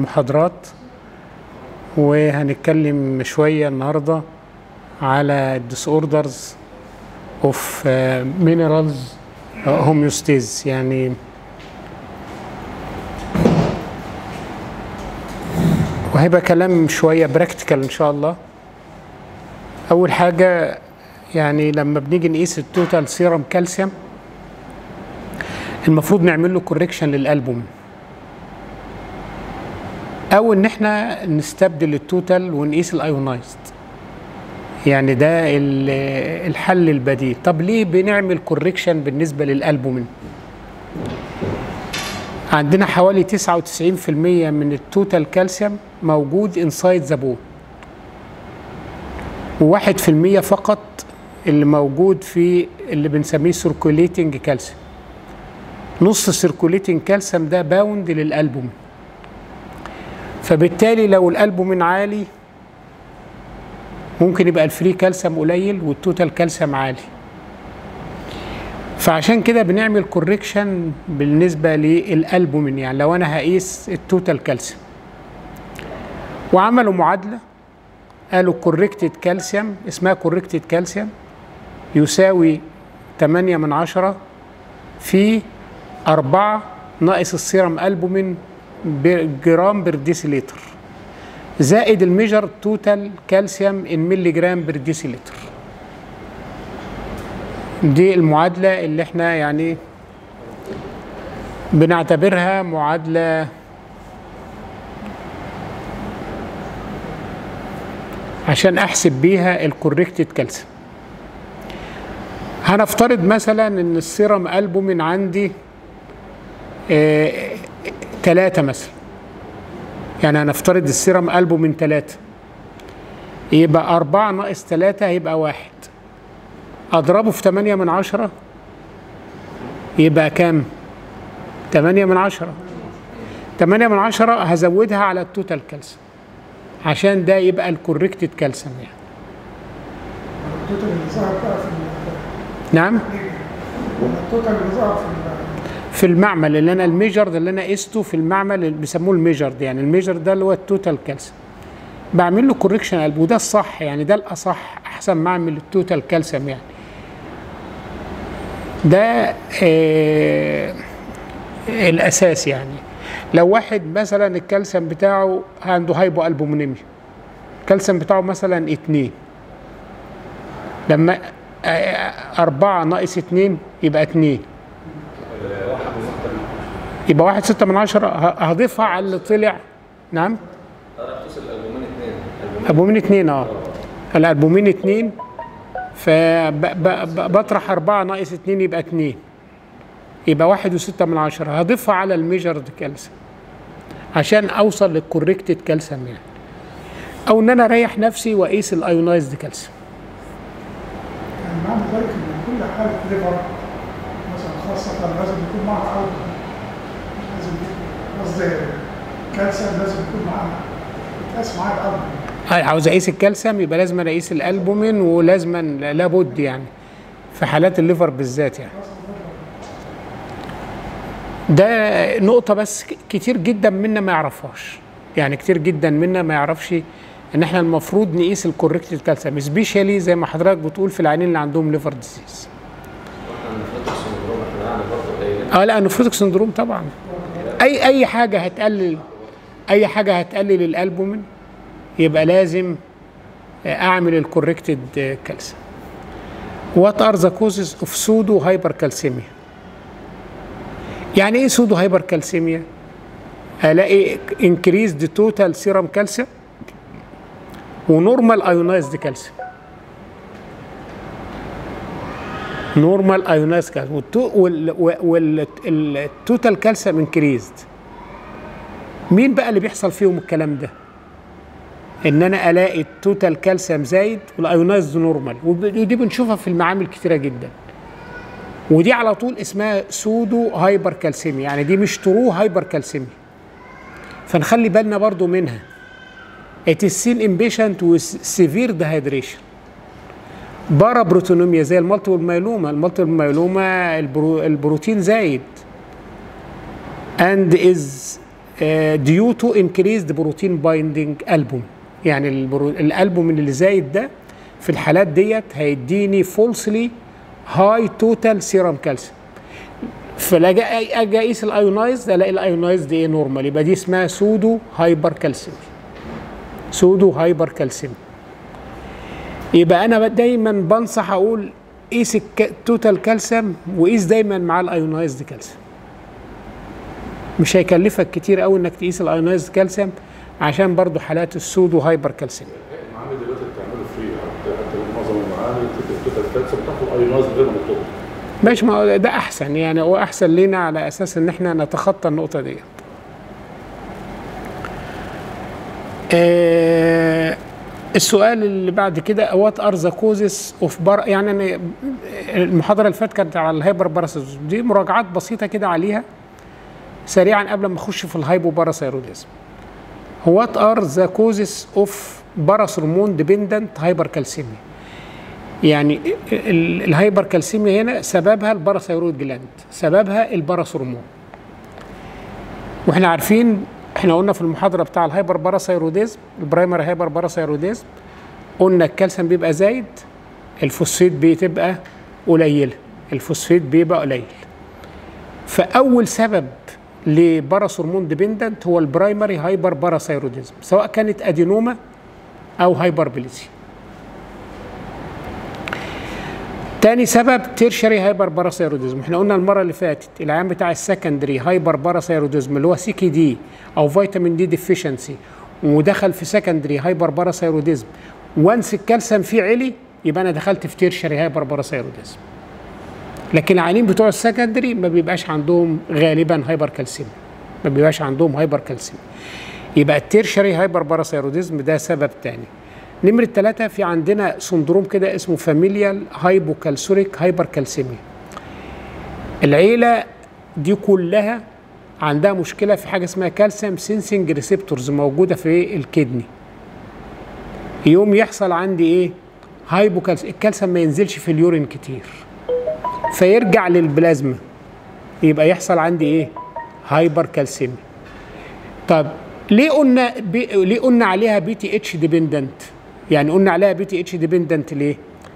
المحاضرات وهنتكلم شوية النهاردة على disorders of uh, minerals uh, homeostasis يعني وهيبقى كلام شوية براكتيكال إن شاء الله أول حاجة يعني لما بنيجي نقيس التوتال سيرم كالسيوم المفروض نعمل له كوريكشن للألبوم او ان احنا نستبدل التوتال ونقيس الايونايزد يعني ده الحل البديل طب ليه بنعمل كوريكشن بالنسبه للالبومين عندنا حوالي 99% من التوتال كالسيوم موجود انسايد ذا بون وواحد في المية فقط اللي موجود في اللي بنسميه سيركوليتنج كالسيوم نص السيركوليتنج كالسيوم ده باوند للالبوم فبالتالي لو الالبومين عالي ممكن يبقى الفري كالسيوم قليل والتوتال كالسيوم عالي فعشان كده بنعمل كوريكشن بالنسبه للالبومين يعني لو انا هقيس التوتال كالسيوم وعملوا معادله قالوا كوريكتد كالسيوم اسمها كوريكتد كالسيوم يساوي 8 من عشرة في 4 ناقص السيرم البومين جرام بر ديسيليتر زائد الميجر توتال كالسيوم ان ملي جرام بر ديسيليتر دي المعادلة اللي احنا يعني بنعتبرها معادلة عشان احسب بيها الكوريكتد كالسيوم هنفترض مثلا ان السيرم البومين عندي اه ثلاثة مثلا يعني هنفترض السيرم قلبه من ثلاثة يبقى أربعة ناقص ثلاثة هيبقى واحد أضربه في ثمانية من عشرة يبقى كام؟ ثمانية من عشرة ثمانية من عشرة هزودها على التوتال كالسيوم عشان ده يبقى الكوريكتد كالسيوم يعني التوتال اللي ظهر بقى في نعم التوتال اللي ظهر في في المعمل اللي انا الميجرد اللي انا قسته في المعمل اللي بيسموه الميجرد يعني الميجرد ده اللي هو التوتال كالسيوم بعمل له كوريكشن قلب وده الصح يعني ده الاصح احسن ما اعمل التوتال كالسيوم يعني ده آه الاساس يعني لو واحد مثلا الكالسيوم بتاعه عنده هايبو البومينيميا الكالسيوم بتاعه مثلا اتنين لما آه أربعة ناقص اتنين يبقى اتنين يبقى واحد ستة من عشرة هضيفها على اللي طلع نعم ألبومين اتنين اه الألبومين اتنين فبطرح أربعة ناقص اتنين يبقى اتنين يبقى واحد وستة من عشرة هضيفها على الميجرد كالسيوم عشان أوصل للكوريكتد كالسيوم يعني أو إن أنا أريح نفسي وأقيس الأيونايزد كالسيوم يعني معنى ذلك إن كل حالة ليفر مثلا خاصة لازم يكون معها أوت لازم قصدي كالسيوم لازم يكون معاها يتقاس معاها الألبوم عاوز اقيس الكالسيوم يبقى لازم اقيس الالبومين ولازم لابد يعني في حالات الليفر بالذات يعني ده نقطة بس كتير جدا منا ما يعرفهاش يعني كتير جدا منا ما يعرفش ان احنا المفروض نقيس الكوركتد كالسيوم سبيشالي زي ما حضرتك بتقول في العيانين اللي عندهم ليفر ديزيز اه لا نفروتك سندروم طبعا اي اي حاجه هتقلل اي حاجه هتقلل الالبومين يبقى لازم اعمل الكوركتد كالسيوم وات ار ذا كوزز اوف سودو هايبر كالسيميا يعني ايه سودو هايبر كالسيميا الاقي انكريزد توتال سيرم كالسيوم ونورمال ايونايزد كالسيوم نورمال ايونايز كالسيوم والتوتال كالسيوم انكريزد مين بقى اللي بيحصل فيهم الكلام ده ان انا الاقي التوتال كالسيوم زايد والايونايزد نورمال ودي بنشوفها في المعامل كتيره جدا ودي على طول اسمها سودو هايبر كالسيميا يعني دي مش ترو هايبر كالسيميا فنخلي بالنا برضو منها it is seen in patient with severe dehydration بارا بروتونوميا زي المالتيبل مايلوما المالتيبل مايلوما البرو البروتين زايد and is ديو تو انكريزد بروتين بايندينج البوم يعني البرو... الالبوم اللي زايد ده في الحالات ديت هيديني فولسلي هاي توتال سيرم كالسيوم فلا اجي اجي اقيس الايونايز الاقي الايونايز دي ايه نورمال يبقى دي اسمها سودو هايبر كالسيوم سودو هايبر كالسيوم يبقى انا دايما بنصح اقول قيس التوتال كالسيوم وقيس دايما مع الايونايزد كالسيوم مش هيكلفك كتير قوي انك تقيس الايونايزد كالسيوم عشان برضو حالات السودو هايبر كالسيوم المعامل دلوقتي بتعمله فري حتى حتى معظم المعامل التوتال كالسيوم بتاخد ايونايز غير مطلوب ماشي ما هو ده احسن يعني هو احسن لينا على اساس ان احنا نتخطى النقطه دي آه السؤال اللي بعد كده وات ار ذا كوزز اوف بر يعني أنا المحاضره اللي فاتت كانت على الهايبر باراسيزم دي مراجعات بسيطه كده عليها سريعا قبل ما اخش في الهايبو باراسيروديزم وات ار ذا كوزز اوف باراثرمون ديبندنت هايبر كالسيميا يعني ال- الهايبر كالسيميا هنا سببها الباراثيرويد جلاند سببها الباراثرمون واحنا عارفين احنا قلنا في المحاضره بتاع الهايبر باراثيروديزم البرايمري هايبر باراثيروديزم قلنا الكالسيوم بيبقى زايد الفوسفيت بتبقى قليله الفوسفيت بيبقى قليل فاول سبب لباراثرمون ديبندنت هو البرايمري هايبر باراثيروديزم سواء كانت ادينوما او هايبربليزي تاني سبب تيرشري هايبر باراثيروديزم احنا قلنا المره اللي فاتت العيان بتاع السكندري هايبر باراثيروديزم اللي هو سي كي دي او فيتامين دي ديفيشنسي ودخل في سكندري هايبر باراثيروديزم وانس الكالسيوم فيه علي يبقى انا دخلت في تيرشري هايبر باراثيروديزم لكن العيانين بتوع السكندري ما بيبقاش عندهم غالبا هايبر كالسيم ما بيبقاش عندهم هايبر كالسيم يبقى التيرشري هايبر باراثيروديزم ده سبب تاني نمرة ثلاثة في عندنا سندروم كده اسمه فاميليال هايبوكالسوريك هايبر كالسيميا العيلة دي كلها عندها مشكلة في حاجة اسمها كالسيوم سينسنج ريسبتورز موجودة في الكدني يوم يحصل عندي ايه هايبوكالسيوم الكالسيوم ما ينزلش في اليورين كتير فيرجع للبلازما يبقى يحصل عندي ايه هايبر كالسيميا طب ليه قلنا بي ليه قلنا عليها بي تي اتش ديبندنت يعني قلنا عليها بي تي اتش ديبندنت ليه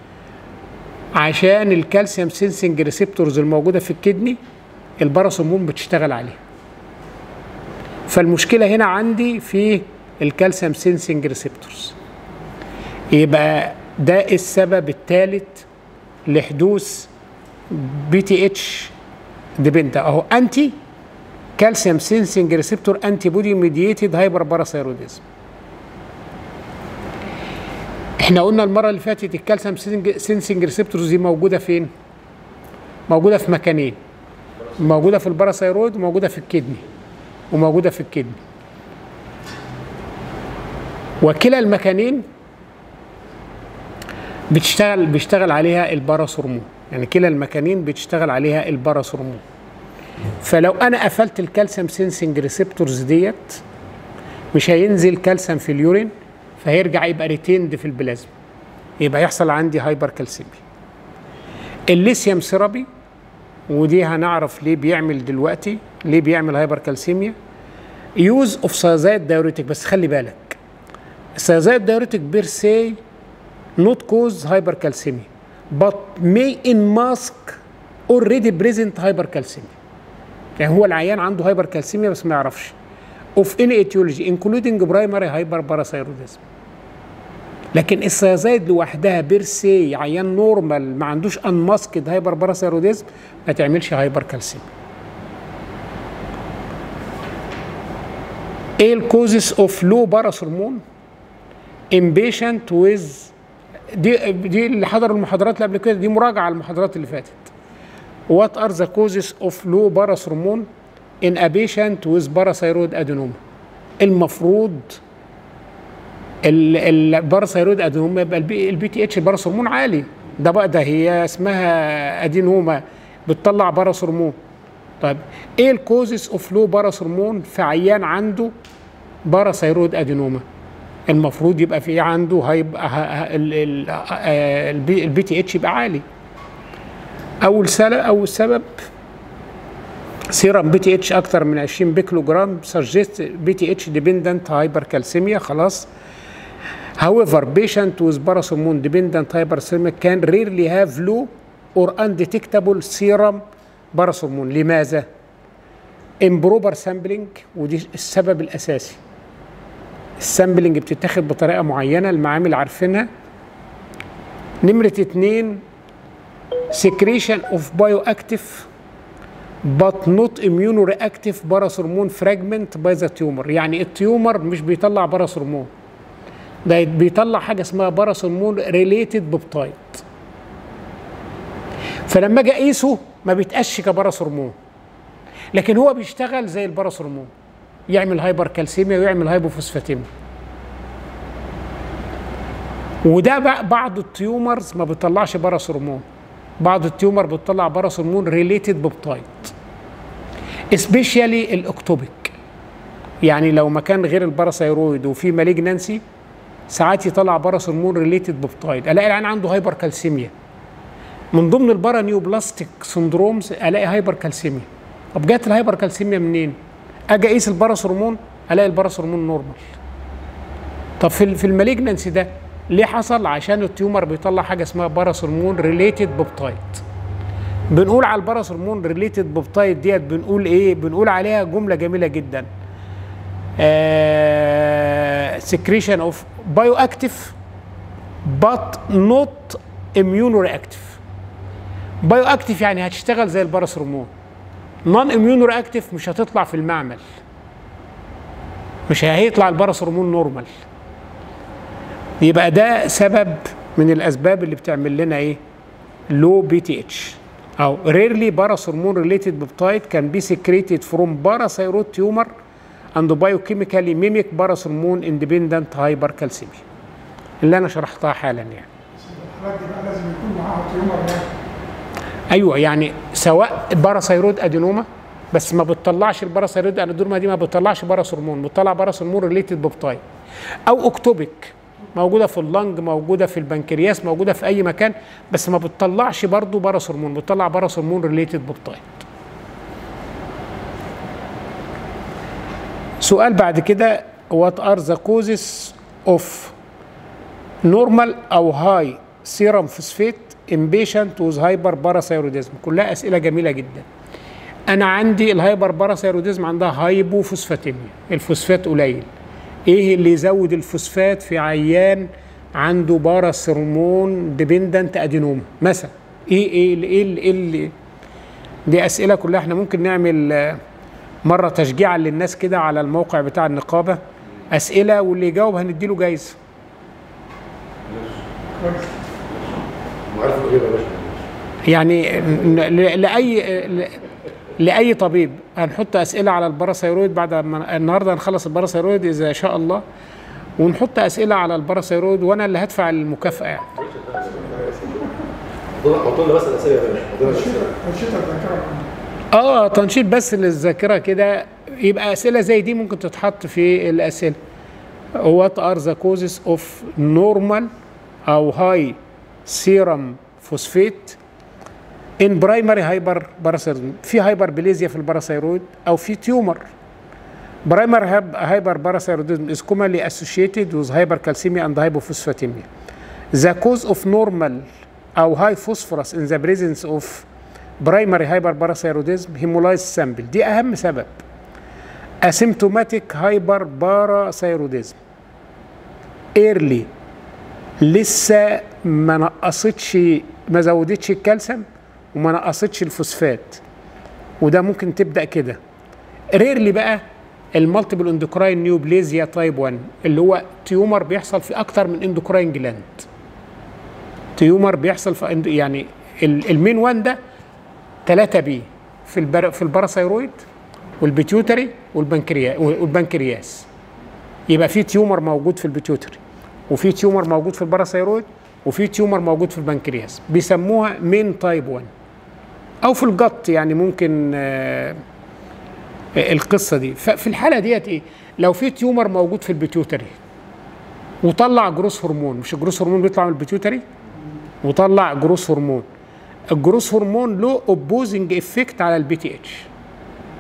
عشان الكالسيوم سينسنج ريسبتورز الموجوده في الكدني الباراسومون بتشتغل عليها فالمشكله هنا عندي في الكالسيوم سينسنج ريسبتورز يبقى ده السبب الثالث لحدوث بي تي اتش ديبندنت اهو انتي كالسيوم سينسنج ريسبتور انتي بودي ميدييتد هايبر باراثيروديزم احنا قلنا المره اللي فاتت الكالسيوم سينسنج ريسبتورز دي موجوده فين موجوده في مكانين موجوده في الباراثيرويد وموجوده في الكدني وموجوده في الكدني وكلا المكانين بتشتغل بيشتغل عليها الباراثرمون يعني كلا المكانين بتشتغل عليها الباراثرمون فلو انا قفلت الكالسيوم سينسنج ريسبتورز ديت مش هينزل كالسيوم في اليورين فهيرجع يبقى ريتيند في البلازما يبقى يحصل عندي هايبر كالسيميا الليثيوم ثيرابي ودي هنعرف ليه بيعمل دلوقتي ليه بيعمل هايبر كالسيميا يوز اوف سيازايد دايوريتك بس خلي بالك السيازايد دايوريتك بير سي not cause hypercalcemia but may in mask already present hypercalcemia يعني هو العيان عنده هايبركالسيميا بس ما يعرفش of any etiology including primary hyperparathyroidism لكن السيازايد لوحدها بيرسي عيان نورمال ما عندوش انماسكد هايبر باراثيروديزم ما تعملش هايبر كالسيميا ايه الكوزز اوف لو باراثرمون امبيشنت ويز دي دي اللي حضروا المحاضرات اللي قبل كده دي مراجعه على المحاضرات اللي فاتت What are the causes of low parathormone in a patient with parathyroid adenoma؟ المفروض الباراثيرويد ادينوما يبقى البي تي اتش الباراثرمون عالي ده بقى ده هي اسمها ادينوما بتطلع باراثرمون طيب ايه الكوزز اوف لو باراثرمون في عيان عنده باراثيرويد ادينوما؟ المفروض يبقى في عنده هيبقى البي تي اتش يبقى عالي اول سبب اول سبب سيرم بي تي اتش اكتر من 20 بيكلو جرام سجست بي تي اتش ديبندنت هايبر كالسيميا خلاص However, patient with parathormone dependent hyperthermia can rarely have low or undetectable serum parathormone. لماذا؟ improper sampling ودي السبب الأساسي. السامبلنج بتتاخد بطريقة معينة المعامل عارفينها. نمرة اتنين secretion of bioactive but not immunoreactive parathormone fragment by the tumor يعني التيومر مش بيطلع باراثورمون ده بيطلع حاجه اسمها باراثورمون ريليتد ببتايد فلما اجي اقيسه ما بيتقاش كباراثورمون لكن هو بيشتغل زي الباراثورمون يعمل هايبر كالسيميا ويعمل هايبوفوسفاتيميا وده بقى بعض التيومرز ما بتطلعش باراثورمون بعض التيومر بتطلع باراثورمون ريليتد ببتايد سبيشالي الاكتوبيك يعني لو مكان غير الباراثايرويد وفي مالجنانسي ساعات يطلع باراثورمون ريليتد ببتايد الاقي العيان عنده هايبر كالسيميا من ضمن البارا نيوبلاستيك سندرومز الاقي هايبر كالسيميا طب جت الهايبر كالسيميا منين؟ اجي اقيس الباراثورمون الاقي الباراثورمون نورمال طب في في المالجنانسي ده ليه حصل؟ عشان التيومر بيطلع حاجه اسمها باراثورمون ريليتد ببتايد بنقول على الباراثورمون ريليتد ببتايد ديت بنقول ايه؟ بنقول عليها جمله جميله جدا secretion of bioactive but not immunoreactive bioactive يعني هتشتغل زي الباراثورمون non immunoreactive مش هتطلع في المعمل مش هيطلع الباراثورمون نورمال يبقى ده سبب من الاسباب اللي بتعمل لنا ايه لو بي تي اتش او rarely parathormone related peptide can be secreted from parathyroid tumor and biochemically mimic parathormone independent hypercalcemia اللي انا شرحتها حالا يعني بس الحالات دي بقى لازم يكون معاها تيومر يعني ايوه يعني سواء باراثايرويد ادينوما بس ما بتطلعش الباراثايرويد ادينوما دي ما بتطلعش باراثورمون بتطلع باراثورمون ريليتد ببتايد او اكتوبيك موجوده في اللنج موجوده في البنكرياس موجوده في اي مكان بس ما بتطلعش برضه باراثورمون بتطلع باراثورمون ريليتد ببتايد سؤال بعد كده what are the causes of normal او high serum phosphate in patient with hyperparathyroidism كلها اسئله جميله جدا انا عندي الهايبر باراثايروديزم عندها هايبوفوسفاتيميا الفوسفات قليل ايه اللي يزود الفوسفات في عيان عنده باراثورمون ديبندنت ادينوما مثلا ايه ايه اللي ايه اللي, إيه اللي دي اسئله كلها احنا ممكن نعمل آه، مره تشجيعا للناس كده على الموقع بتاع النقابه اسئله واللي يجاوب هنديله جايزه كويس وعارف الاجابه يا باشا يعني ن- ل- لاي ل- لاي طبيب هنحط اسئله على الباراثايرويد بعد ما النهارده هنخلص الباراثايرويد اذا شاء الله ونحط اسئله على الباراثايرويد وانا اللي هدفع المكافاه يعني. حط لنا بس الاسئله يا باشا حط لنا الاسئله الشتاء الذاكره اه تنشيط بس للذاكره كده يبقى اسئله زي دي ممكن تتحط في الاسئله what are the causes of normal او high serum phosphate in primary hyperparathyroidism في هايبربليزيا في الباراثايرويد او في تيومر primary hyp- hyperparathyroidism is commonly associated with hypercalcemia and hypophosphatemia the cause of normal او high phosphorus in the presence of primary hyperparathyroidism hemolysis sample دي اهم سبب asymptomatic hyperparathyroidism early لسه ما نقصتش ما زودتش الكالسيوم وما نقصتش الفوسفات وده ممكن تبدا كده ريرلي بقى المالتيبل اندوكراين نيوبليزيا تايب 1 اللي هو تيومر بيحصل في اكتر من اندوكراين جلاند تيومر بيحصل في اندو يعني ال- المين 1 ده 3 بي في البر في الباراثايرويد والبيتيوتري والبنكرياس والبنكرياس يبقى في تيومر موجود في البيتيوتري وفي تيومر موجود في الباراثايرويد وفي تيومر موجود في البنكرياس بيسموها مين تايب 1 او في الجط يعني ممكن آه، القصه دي ففي الحاله ديت ايه لو في تيومر موجود في البيتيوتري وطلع جروس هرمون مش الجروس هرمون بيطلع من البيتيوتري وطلع جروس هرمون الجروس هرمون له اوبوزنج افكت على البي تي اتش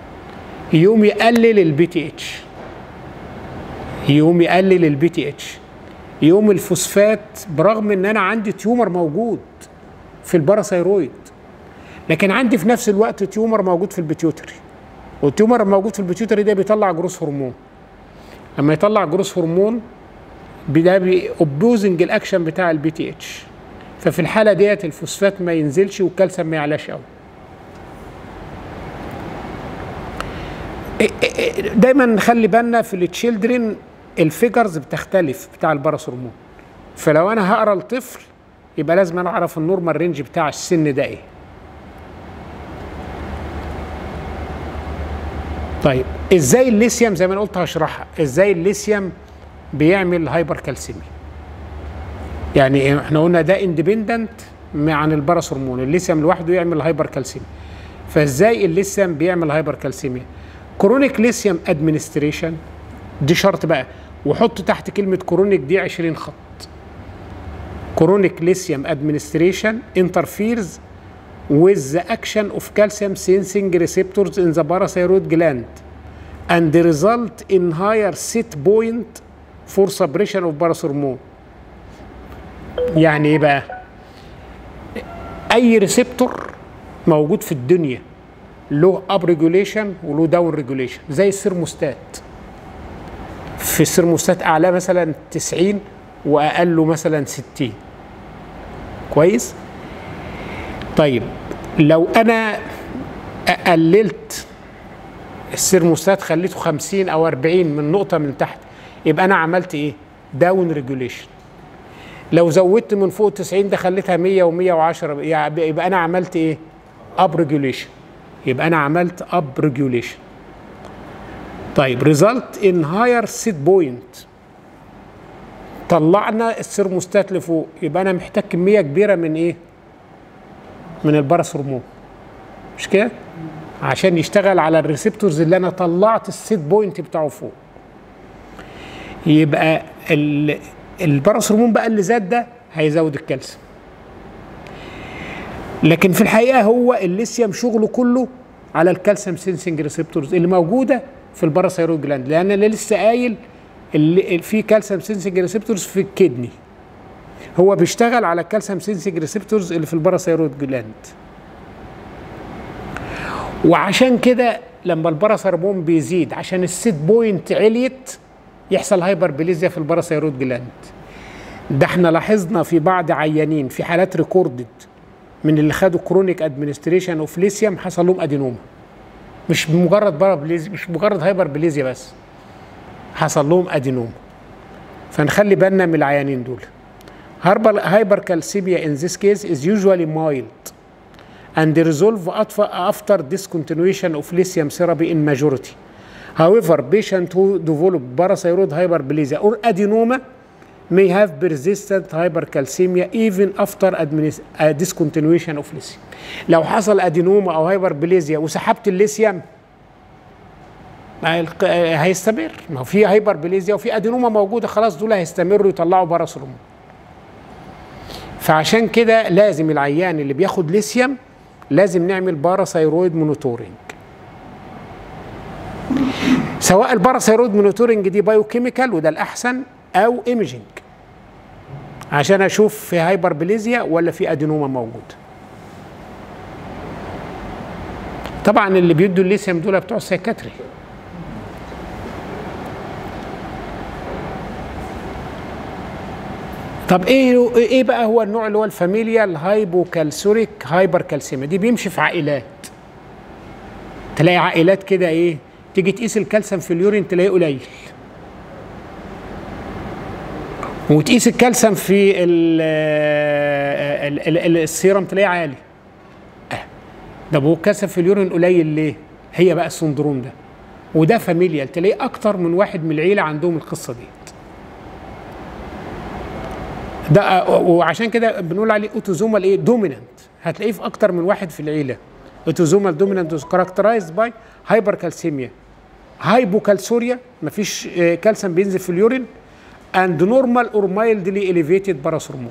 يقوم يقلل البي تي اتش يقوم يقلل البي تي اتش يقوم الفوسفات برغم ان انا عندي تيومر موجود في الباراثايرويد لكن عندي في نفس الوقت تيومر موجود في البيتيوتري والتيومر الموجود في البيتيوتري ده بيطلع جروس هرمون لما يطلع جروس هرمون ده بيوبوزنج الاكشن بتاع البي تي اتش ففي الحاله ديت الفوسفات ما ينزلش والكالسيوم ما يعلاش قوي دايما نخلي بالنا في التشيلدرن الفيجرز بتختلف بتاع البرس هرمون فلو انا هقرا الطفل يبقى لازم انا اعرف النورمال رينج بتاع السن ده ايه طيب ازاي الليثيوم زي ما انا قلت هشرحها ازاي الليثيوم بيعمل هايبر كالسيمي يعني احنا قلنا ده اندبندنت عن البرس هرمون الليثيوم لوحده يعمل هايبر كالسيمي فازاي الليثيوم بيعمل هايبر كالسيميا كرونيك ليثيوم ادمنستريشن دي شرط بقى وحط تحت كلمه كرونيك دي 20 خط كرونيك ليثيوم ادمنستريشن interferes with the action of calcium sensing receptors in the parathyroid gland and result in higher set point for suppression of parathormone يعني ايه بقى اي ريسبتور موجود في الدنيا له اب ريجوليشن وله داون ريجوليشن زي السيرموستات في السيرموستات اعلاه مثلا 90 واقله مثلا 60 كويس طيب لو انا قللت السيرموستات خليته 50 او 40 من نقطه من تحت يبقى انا عملت ايه داون ريجوليشن لو زودت من فوق 90 ده خليتها 100 و110 يبقى انا عملت ايه اب ريجوليشن يبقى انا عملت اب ريجوليشن طيب ريزلت ان هاير سيت بوينت طلعنا السيرموستات لفوق يبقى انا محتاج كميه كبيره من ايه من البرس هرمون مش كده عشان يشتغل على الريسبتورز اللي انا طلعت السيت بوينت بتاعه فوق يبقى البرس هرمون بقى اللي زاد ده هيزود الكالسيوم لكن في الحقيقه هو الليثيوم شغله كله على الكالسيوم سينسنج ريسبتورز اللي موجوده في الباراثايرويد جلاند لان انا لسه قايل اللي في كالسيوم سينسنج ريسبتورز في الكدني هو بيشتغل على الكالسيوم سينسنج ريسبتورز اللي في الباراثايرويد جلاند وعشان كده لما الباراثرمون بيزيد عشان السيت بوينت عليت يحصل هايبربليزيا في الباراثايرويد جلاند ده احنا لاحظنا في بعض عيانين في حالات ريكوردد من اللي خدوا كرونيك ادمنستريشن اوف ليثيوم حصل لهم ادينوما مش مجرد بارابليزيا مش مجرد هايبربليزيا بس حصل لهم ادينوما فنخلي بالنا من العيانين دول hypercalcemia in this case is usually mild and resolve after discontinuation of lithium therapy in majority. However, patient who develop parathyroid hyperplasia or adenoma may have persistent hypercalcemia even after uh, discontinuation of lithium. لو حصل ادينوما او هايبربليزيا وسحبت الليثيوم هيستمر ما هو في هايبربليزيا وفي ادينوما موجوده خلاص دول هيستمروا يطلعوا باراسروم فعشان كده لازم العيان اللي بياخد ليثيوم لازم نعمل باراثايرويد مونيتورنج سواء الباراثايرويد مونيتورنج دي بايوكيميكال وده الاحسن او ايميجنج عشان اشوف في هايبربليزيا ولا في ادينوما موجود طبعا اللي بيدوا الليثيوم دول بتوع السيكاتري طب ايه ايه بقى هو النوع اللي هو الفاميليال هايبوكالسوريك هايبر كالسيميا دي بيمشي في عائلات تلاقي عائلات كده ايه تيجي تقيس الكالسيوم في اليورين تلاقيه قليل وتقيس الكالسيوم في ال ال ال السيرم تلاقيه عالي اه ده هو الكالسيوم في اليورين قليل ليه هي بقى السندروم ده وده فاميليال تلاقيه اكتر من واحد من العيله عندهم القصه دي ده وعشان كده بنقول عليه اوتوزومال ايه دومينانت هتلاقيه في اكتر من واحد في العيله اوتوزومال دومينانت كاركترايزد باي هايبر كالسيميا هايبوكالسوريا مفيش كالسيوم بينزل في اليورين اند نورمال اور مايلدلي اليفيتد باراثرمون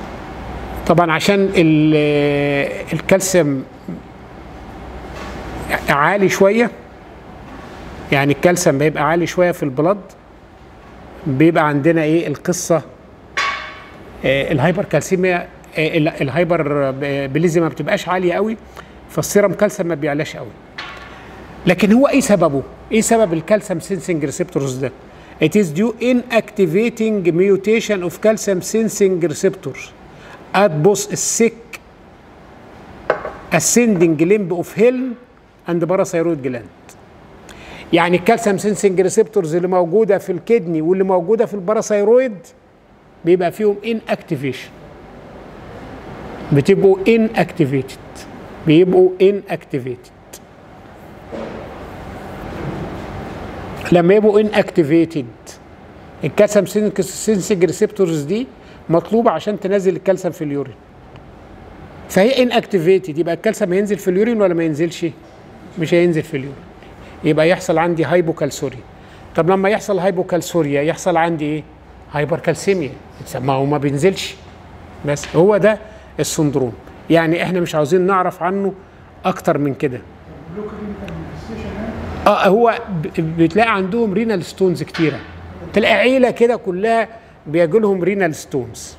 طبعا عشان الكالسيوم عالي شويه يعني الكالسيوم بيبقى عالي شويه في البلد بيبقى عندنا ايه القصه آه الهايبر كالسيميا آه ال- الهايبر بليزي ما بتبقاش عاليه قوي فالسيرم كالسيوم ما بيعلاش قوي لكن هو ايه سببه؟ ايه سبب الكالسيوم سينسنج ريسبتورز ده؟ It is due inactivating mutation of calcium sensing receptors at both sick ascending limb of Helm and parathyroid gland. يعني الكالسيوم سينسنج ريسبتورز اللي موجوده في الكدني واللي موجوده في الباراثايرويد بيبقى فيهم ان اكتيفيشن بتبقوا ان اكتيفيتد بيبقوا ان اكتيفيتد لما يبقوا ان اكتيفيتد الكالسيوم سينسنج ريسبتورز دي مطلوبه عشان تنزل الكالسيوم في اليورين فهي ان اكتيفيتد يبقى الكالسيوم هينزل في اليورين ولا ما ينزلش مش هينزل في اليورين يبقى يحصل عندي هايبوكالسوريا طب لما يحصل هايبوكالسوريا يحصل عندي ايه هايبر كالسيميا ما هو ما بينزلش بس هو ده السندروم يعني احنا مش عاوزين نعرف عنه اكتر من كده اللوكال انفستيشن اه هو ب- بتلاقي عندهم رينال ستونز كتيره تلاقي عيله كده كلها بيجي لهم رينال ستونز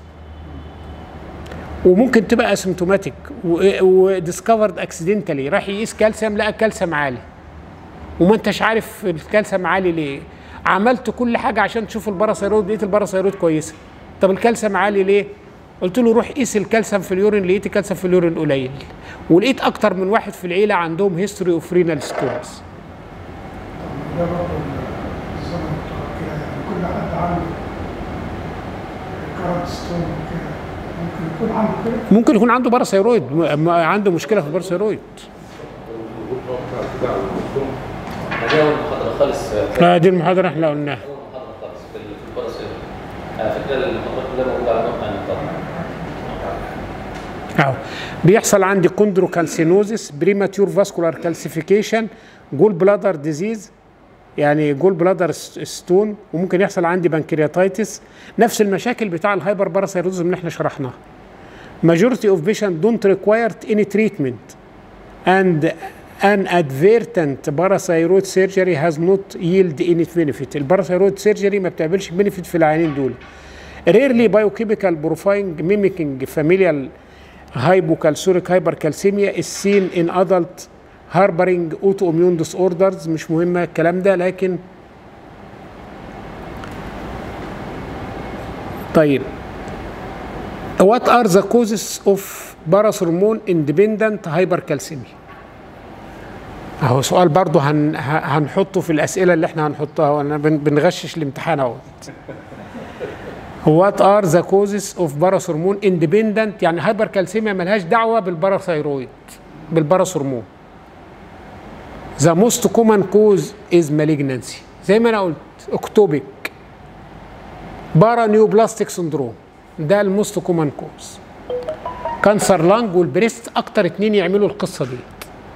وممكن تبقى اسيمتوماتيك وديسكفرد اكسيدنتالي راح يقيس كالسيوم لقى الكالسيوم عالي وما انتش عارف الكالسيوم عالي ليه عملت كل حاجه عشان تشوف الباراثايرويد لقيت الباراثايرويد كويسه طب الكالسيوم عالي ليه قلت له روح قيس الكالسيوم في اليورين لقيت الكالسيوم في اليورين قليل ولقيت اكتر من واحد في العيله عندهم هيستوري اوف رينال ستونز ده برضه الزمن بتاع كده يعني كل حد عنده كارنت ستون كده ممكن يكون عنده كده ممكن يكون عنده باراثايرويد م- م- عنده مشكله في الباراثايرويد دي اول محاضره خالص آه دي المحاضره احنا قلناها اول محاضره خالص في ال- في الباراسيل على فكره المحاضرات كلها موجوده على موقع النقاط اهو بيحصل عندي كوندروكالسينوزيس بريماتيور فاسكولار كالسيفيكيشن جول بلادر ديزيز يعني جول بلادر ستون وممكن يحصل عندي بنكرياتايتس نفس المشاكل بتاع الهايبر باراثايرويدزم اللي احنا شرحناها majority of patients don't require any treatment and an advertent parathyroid surgery has not yield any benefit الباراثايرويد سيرجري ما بتعملش بنفيت في العيانين دول rarely biochemical profiling mimicking familial hypocalcuric hypercalcemia is seen in adult harboring autoimmune disorders مش مهمة الكلام ده لكن طيب what are the causes of parathormone independent hypercalcemia اهو سؤال برضه هن ه- هنحطه في الاسئله اللي احنا هنحطها وانا بن- بنغشش الامتحان اهو What are the causes of parathormone independent يعني هايبركالسيميا ملهاش دعوه بالباراثايرويد بالباراثورمون The most common cause is malignancy زي ما انا قلت اكتوبيك بارانيوبلاستيك سندروم ده الموست كومن كوز كانسر لانج والبريست اكتر اتنين يعملوا القصه دي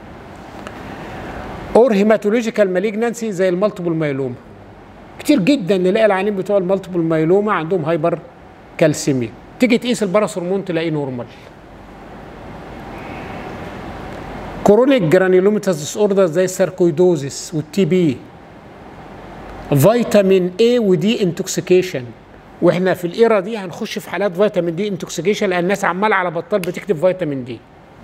اور هيماتولوجيكال مالجنانسي زي المالتيبل مايلوما كتير جدا نلاقي العيانين بتوع المالتيبل مايلوما عندهم هايبر كالسيميا تيجي تقيس البراس هرمون تلاقيه نورمال كورونيك جرانيلوميتاس ديس اوردر زي الساركويدوزيس والتي بي فيتامين اي ودي انتوكسيكيشن واحنا في الايرا دي هنخش في حالات فيتامين دي انتوكسيكيشن لان الناس عماله على بطال بتكتب فيتامين دي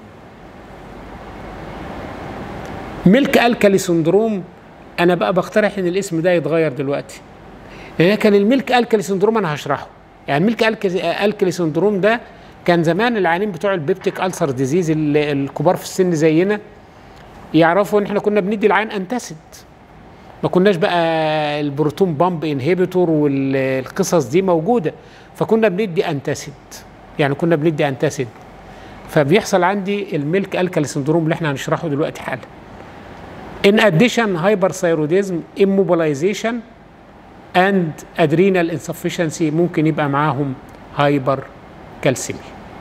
ميلك الكالي سندروم انا بقى بقترح ان الاسم ده يتغير دلوقتي لان كان الميلك الكالي سندروم انا هشرحه يعني الميلك الكالي الكالي سندروم ده كان زمان العيانين بتوع البيبتيك السر ديزيز ال- الكبار في السن زينا يعرفوا ان احنا كنا بندي العين انتاسيد ما كناش بقى البروتون بامب انهبيتور والقصص دي موجوده فكنا بندي انتاسيد يعني كنا بندي انتاسيد فبيحصل عندي الميلك الكالي سندروم اللي احنا هنشرحه دلوقتي حالا In addition, hyperthyroidism, immobilization and adrenal insufficiency ممكن يبقى معاهم هايبر كالسيميا.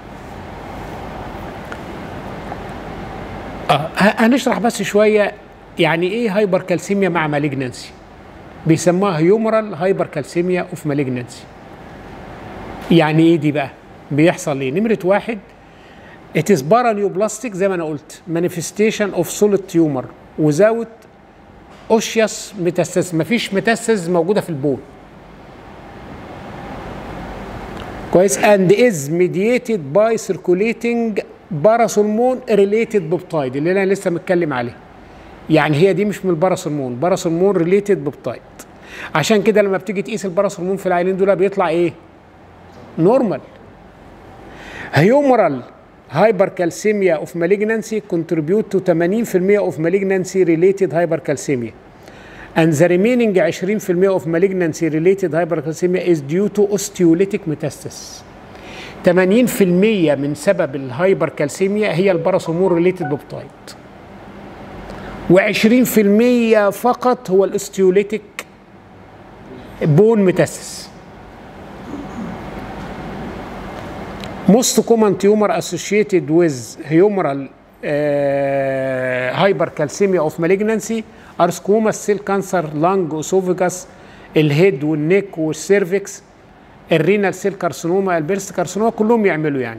آه ه- هنشرح بس شويه يعني ايه هايبر كالسيميا مع مالجنانسي. بيسموها هيومرال هايبر كالسيميا اوف مالجنانسي. يعني ايه دي بقى؟ بيحصل ايه؟ نمره واحد It is paraneoplastic زي ما انا قلت manifestation of solid tumor وزاوت اوشياس ميتاستاز مفيش ميتاستاز موجوده في البول كويس and is mediated by circulating باراثرمون related بيبتايد اللي انا لسه متكلم عليه يعني هي دي مش من الباراثرمون باراثرمون ريليتد بيبتايد عشان كده لما بتيجي تقيس الباراثرمون في العينين دول بيطلع ايه نورمال هيومرال hypercalcemia of malignancy contribute to 80% of malignancy related hypercalcemia and the remaining 20% of malignancy related hypercalcemia is due to osteolytic metastasis 80% من سبب الهايبركالسيميا هي الباراسومور ريليتد بوبتايد و20% فقط هو الاستيوليتيك بون ميتاسيس most common tumor associated with humoral uh, hypercalcemia of malignancy are squamous cell cancer lung esophagus الهيد والنيك والسيرفكس الرينال سيل كارسينوما البيرست كارسينوما كلهم يعملوا يعني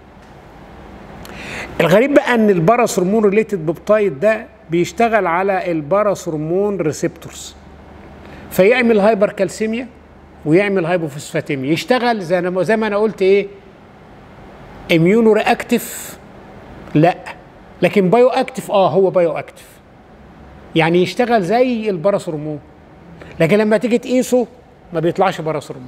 الغريب بقى ان الباراثرمون ريليتد بيبتايد ده بيشتغل على الباراثرمون ريسبتورز فيعمل هايبر كالسيميا ويعمل هايبوفوسفاتيميا يشتغل زي انا زي ما انا قلت ايه اميونو رياكتيف لا لكن بايو اكتيف اه هو بايو اكتيف يعني يشتغل زي الباراثرمون لكن لما تيجي تقيسه ما بيطلعش باراثرمون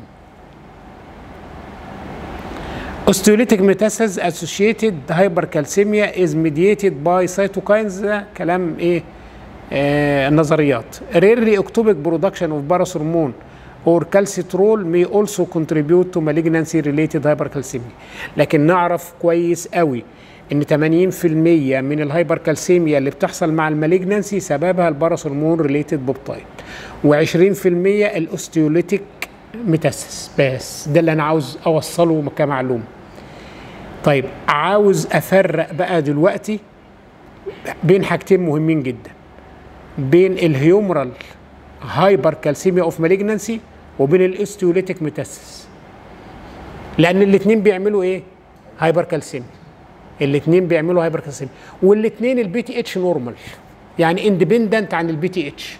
osteolytic metastasis associated hypercalcemia is mediated by cytokines ده كلام ايه آه النظريات rarely ectopic production of parathormone or calcitrol may also contribute to malignancy related hypercalcemia لكن نعرف كويس قوي ان 80% من الهايبركالسيميا اللي بتحصل مع المالجنانسي سببها الباراثورمون ريليتد بوبتايد و20% الاوستيوليتيك ميتاسيس بس ده اللي انا عاوز اوصله كمعلومه طيب عاوز افرق بقى دلوقتي بين حاجتين مهمين جدا بين الهيومرال هايبر كالسيميا اوف مالجنانسي وبين الاستيوليتيك ميتاسيس لان الاثنين بيعملوا ايه هايبر كالسيميا الاثنين بيعملوا هايبر كالسيميا والاثنين البي تي اتش نورمال يعني اندبندنت عن البي تي اتش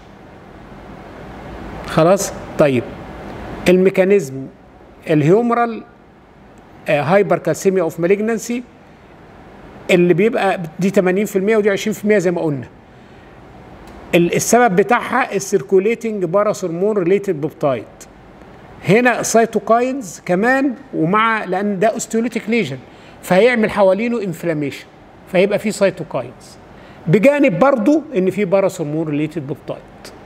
خلاص طيب الميكانيزم الهيومرال هايبر كالسيميا اوف مالجنانسي اللي بيبقى دي 80% ودي 20% زي ما قلنا السبب بتاعها السيركوليتنج باراثورمون ريليتد بوبتايد هنا سايتوكاينز كمان ومع لان ده اوستيوليتيك ليجن فهيعمل حوالينه انفلاميشن فيبقى في سايتوكاينز بجانب برضو ان في باراثورمون ريليتد بوبتايد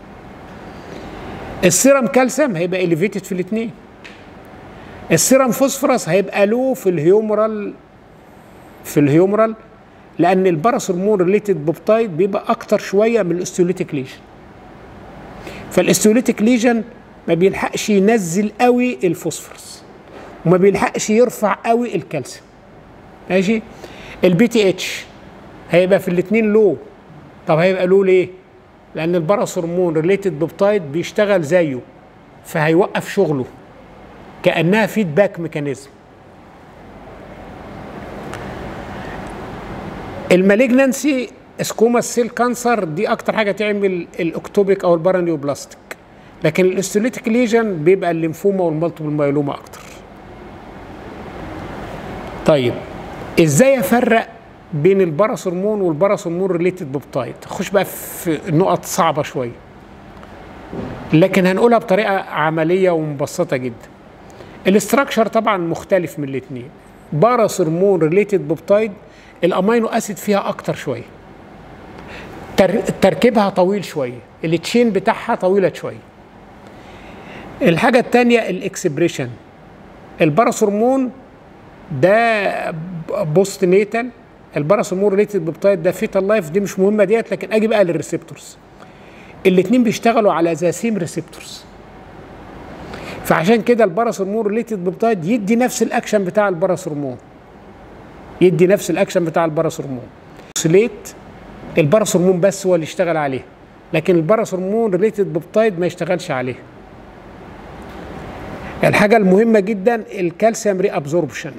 السيرم كالسيوم هيبقى اليفيتد في الاثنين السيرم فوسفورس هيبقى له في الهيومرال في الهيومرال لان الباراثورمون ريليتد بوبتايد بيبقى اكتر شويه من الاستيوليتيك ليجن فالاستيوليتيك ليجن ما بيلحقش ينزل قوي الفوسفورس وما بيلحقش يرفع قوي الكالسيوم ماشي البي تي اتش هيبقى في الاثنين لو طب هيبقى له ليه لان الباراثورمون ريليتد بوبتايد بيشتغل زيه فهيوقف شغله كانها فيدباك ميكانيزم المالجنانسي سكوما سيل كانسر دي اكتر حاجه تعمل الاكتوبيك او البارانيوبلاستيك لكن الاستوليتيك ليجن بيبقى الليمفوما والمالتيبل مايلوما اكتر طيب ازاي افرق بين الباراثورمون والباراثورمون ريليتد بوبتايد خش بقى في نقط صعبه شويه لكن هنقولها بطريقه عمليه ومبسطه جدا الاستراكشر طبعا مختلف من الاثنين باراثورمون ريليتد بوبتايد الامينو اسيد فيها اكتر شويه تر... تركيبها طويل شويه التشين بتاعها طويله شويه الحاجه الثانيه الاكسبريشن الباراثورمون ده بوست نيتال الباراثورمون ريليتد بوبتايد ده فيتال لايف دي مش مهمه ديت لكن اجي بقى للريسبتورز الاثنين بيشتغلوا على ذا سيم ريسبتورز فعشان كده الباراثورمون ريليتد بوبتايد يدي نفس الاكشن بتاع الباراثورمون يدي نفس الاكشن بتاع الباراثورمون سليت الباراثورمون بس هو اللي يشتغل عليه لكن الباراثورمون ريليتد بوبتايد ما يشتغلش عليه الحاجه المهمه جدا الكالسيوم ري ابزوربشن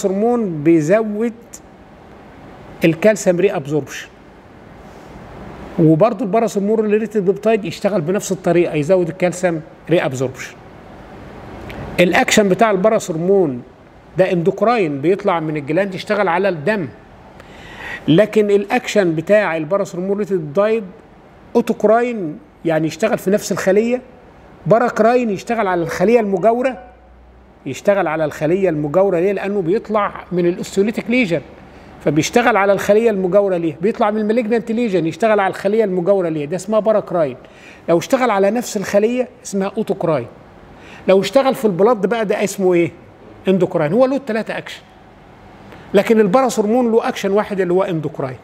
الباراثورمون بيزود الكالسيوم ري ابزوربشن وبرضه الباراسمور ريليتد بيبتايد يشتغل بنفس الطريقه يزود الكالسيوم ري ابزوربشن الاكشن بتاع الباراسرمون ده اندوكراين بيطلع من الجلاند يشتغل على الدم لكن الاكشن بتاع الباراسرمون ريليتد دايد اوتوكراين يعني يشتغل في نفس الخليه باراكراين يشتغل على الخليه المجاوره يشتغل على الخليه المجاوره ليه لانه بيطلع من الاستوليتيك ليجن فبيشتغل على الخليه المجاوره ليه بيطلع من المالجنانت ليجن يشتغل على الخليه المجاوره ليه ده اسمها باراكراين لو اشتغل على نفس الخليه اسمها اوتوكراين لو اشتغل في البلد بقى ده اسمه ايه اندوكراين هو له الثلاثه اكشن لكن الباراسورمون له اكشن واحد اللي هو اندوكراين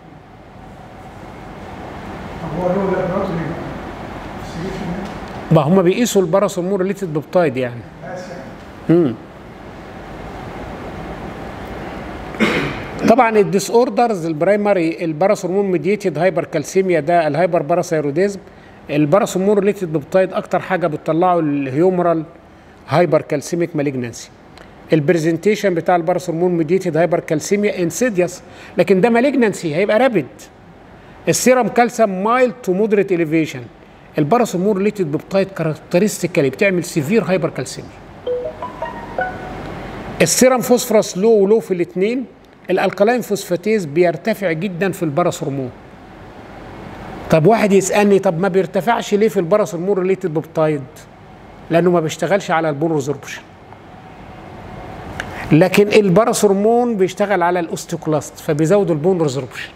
طب هو له لابراتوري investigation ما هم بيقيسوا الباراسورمون ريليتد بيبتايد يعني ناس يعني مم. طبعا الديس اوردرز البرايمري الباراسورمون ميديتد هايبر كالسيميا ده الهايبر باراسيروديزم الباراسورمون ريليتد بيبتايد اكتر حاجه بتطلعه الهيومرال هايبر كالسيميك مالجنانسي البرزنتيشن بتاع الباراسورمون ميديتد هايبر كالسيميا انسيديوس لكن ده مالجنانسي هيبقى رابد السيرم كالسيوم مايل تو مودريت اليفيشن الباراسورمون ريليتد بيبتايد كاركترستيكالي بتعمل سيفير هايبر كالسيميا السيرم فوسفورس لو ولو في الاثنين الالكالاين فوسفاتيز بيرتفع جدا في الباراسورمون طب واحد يسالني طب ما بيرتفعش ليه في الباراسورمون ريليتد بيبتايد لانه ما بيشتغلش على البون ريزوربشن لكن الباراسورمون بيشتغل على الاوستيوكلاست فبيزود البون ريزوربشن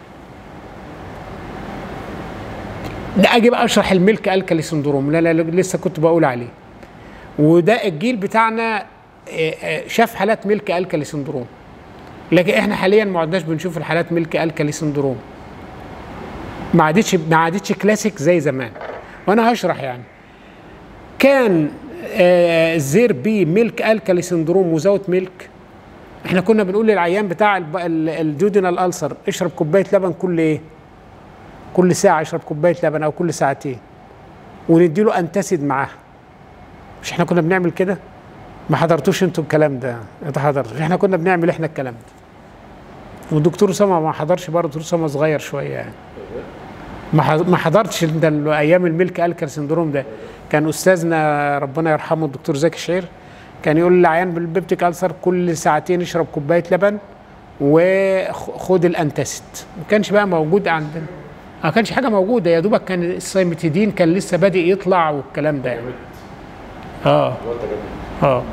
ده اجي بقى اشرح الميلك الكالي سندروم لا لا لا، لسه كنت بقول عليه وده الجيل بتاعنا آه، آه، شاف حالات ميلك الكالي سندروم لكن احنا حاليا ما عدناش بنشوف الحالات ميلك الكالي سندروم ما عادتش ما عادتش كلاسيك زي زمان وانا هشرح يعني كان آه، زير بي ميلك الكالي سندروم وزاوت ميلك احنا كنا بنقول للعيان بتاع الب- ال- الدودينال السر اشرب كوبايه لبن كل ايه كل ساعه اشرب كوبايه لبن او كل ساعتين ونديله انتاسيد معاها مش احنا كنا بنعمل كده ما حضرتوش انتوا الكلام ده انت حضرتش احنا كنا بنعمل احنا الكلام ده والدكتور اسامه ما حضرش برضه دكتور اسامه صغير شويه يعني ما حض- ما حضرتش انت ال- ايام الميلك الكر سندروم ده كان استاذنا ربنا يرحمه الدكتور زكي شعير كان يقول للعيان بالبيبتيك السر كل ساعتين اشرب كوبايه لبن وخد الانتاسيد ما كانش بقى موجود عندنا ما كانش حاجه موجوده يا دوبك كان السايمتيدين كان لسه بادئ يطلع والكلام ده يعني اه اللي هو التجمع اه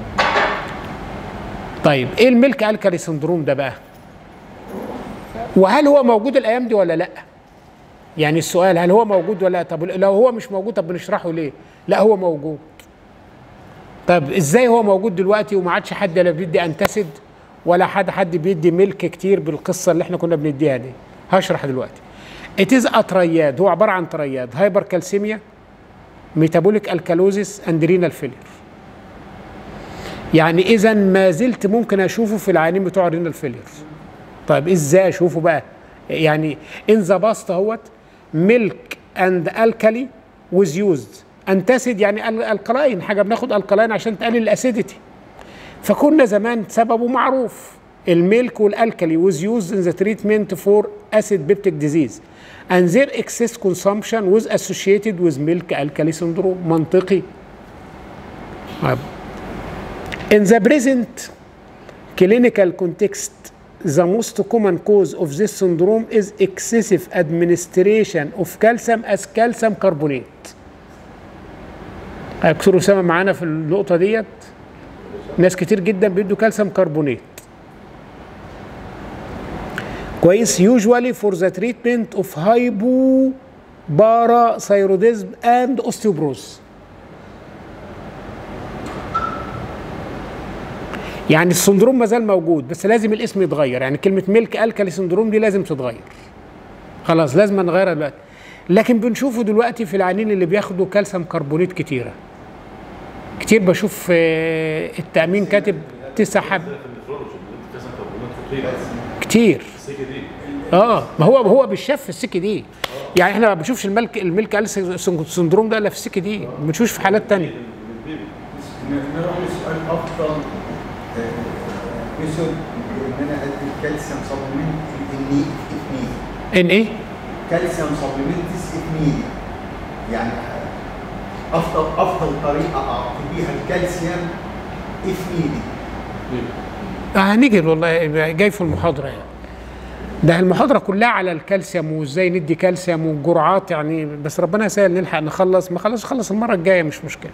طيب ايه الميلك الكالي سندروم ده بقى وهل هو موجود الايام دي ولا لا يعني السؤال هل هو موجود ولا لا طب لو هو مش موجود طب بنشرحه ليه لا هو موجود طب ازاي هو موجود دلوقتي وما عادش حد لا بيدي انتاسيد ولا حد حد بيدي ميلك كتير بالقصه اللي احنا كنا بنديها دي هشرح دلوقتي اتيز اترياد هو عباره عن ترياد هايبر كالسيميا ميتابوليك الكالوزيس اند رينال فيلير يعني اذا ما زلت ممكن اشوفه في العيانين بتوع الرينال فيلير طيب ازاي اشوفه بقى يعني ان ذا باست اهوت ميلك اند الكالي ويز يوزد انتاسيد يعني ال- الكلاين حاجه بناخد الكلاين عشان تقلل الاسيديتي فكنا زمان سببه معروف الميلك والالكالي was used in the treatment for acid peptic disease and their excess consumption was associated with milk alkali syndrome منطقي طيب. In the present clinical context, the most common cause of this syndrome is excessive administration of calcium as calcium carbonate. دكتور أسامة معانا في النقطة ديت ناس كتير جدا بيدوا كالسيوم كربونات كويس usually for the treatment of hypoparathyroidism and osteoporosis يعني السندروم ما زال موجود بس لازم الاسم يتغير يعني كلمه ميلك الكالي سندروم دي لازم تتغير خلاص لازم نغيرها دلوقتي لكن بنشوفه دلوقتي في العيانين اللي بياخدوا كالسيوم كربونات كتيره كتير بشوف آه، التامين كاتب تسع حب في النفرولوجي اللي انت كذا كربونات كتير كتير السكه دي اه ما هو هو بالشاف في السكه دي يعني احنا ما بنشوفش الملك الملك الكالي سندروم ده الا في السكه دي ما بنشوفش في حالات تانية نروح لسؤال افضل ميثود ان انا ادي الكالسيوم سبلمنت في الني في ان ايه كالسيوم سبلمنتس اف نيدد يعني افضل افضل طريقه اعطي بيها الكالسيوم اف نيدد آه، هنيجي والله جاي في المحاضرة يعني ده المحاضرة كلها على الكالسيوم وازاي ندي كالسيوم والجرعات يعني بس ربنا يسهل نلحق نخلص ما خلاص خلص المرة الجاية مش مشكلة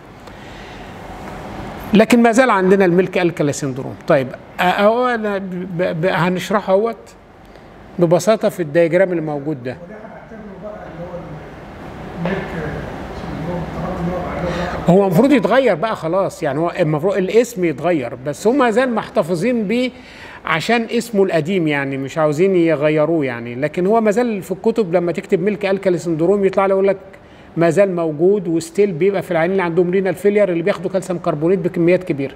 لكن ما زال عندنا الملك الكالي سندروم طيب آه، اهو أنا ب- ب- هنشرحه اهوت ببساطة في الدياجرام اللي موجود ده وده هنعتبره بقى اللي هو الميلك سندروم طالما ان هو بعد هو المفروض يتغير بقى خلاص يعني هو المفروض الاسم يتغير بس هم ما زال محتفظين بيه عشان اسمه القديم يعني مش عاوزين يغيروه يعني لكن هو ما زال في الكتب لما تكتب ملك الكالي سندروم يطلع له يقول لك ما زال موجود وستيل بيبقى في العيانين اللي عندهم رينال فيلير اللي بياخدوا كالسيوم كربونات بكميات كبيره.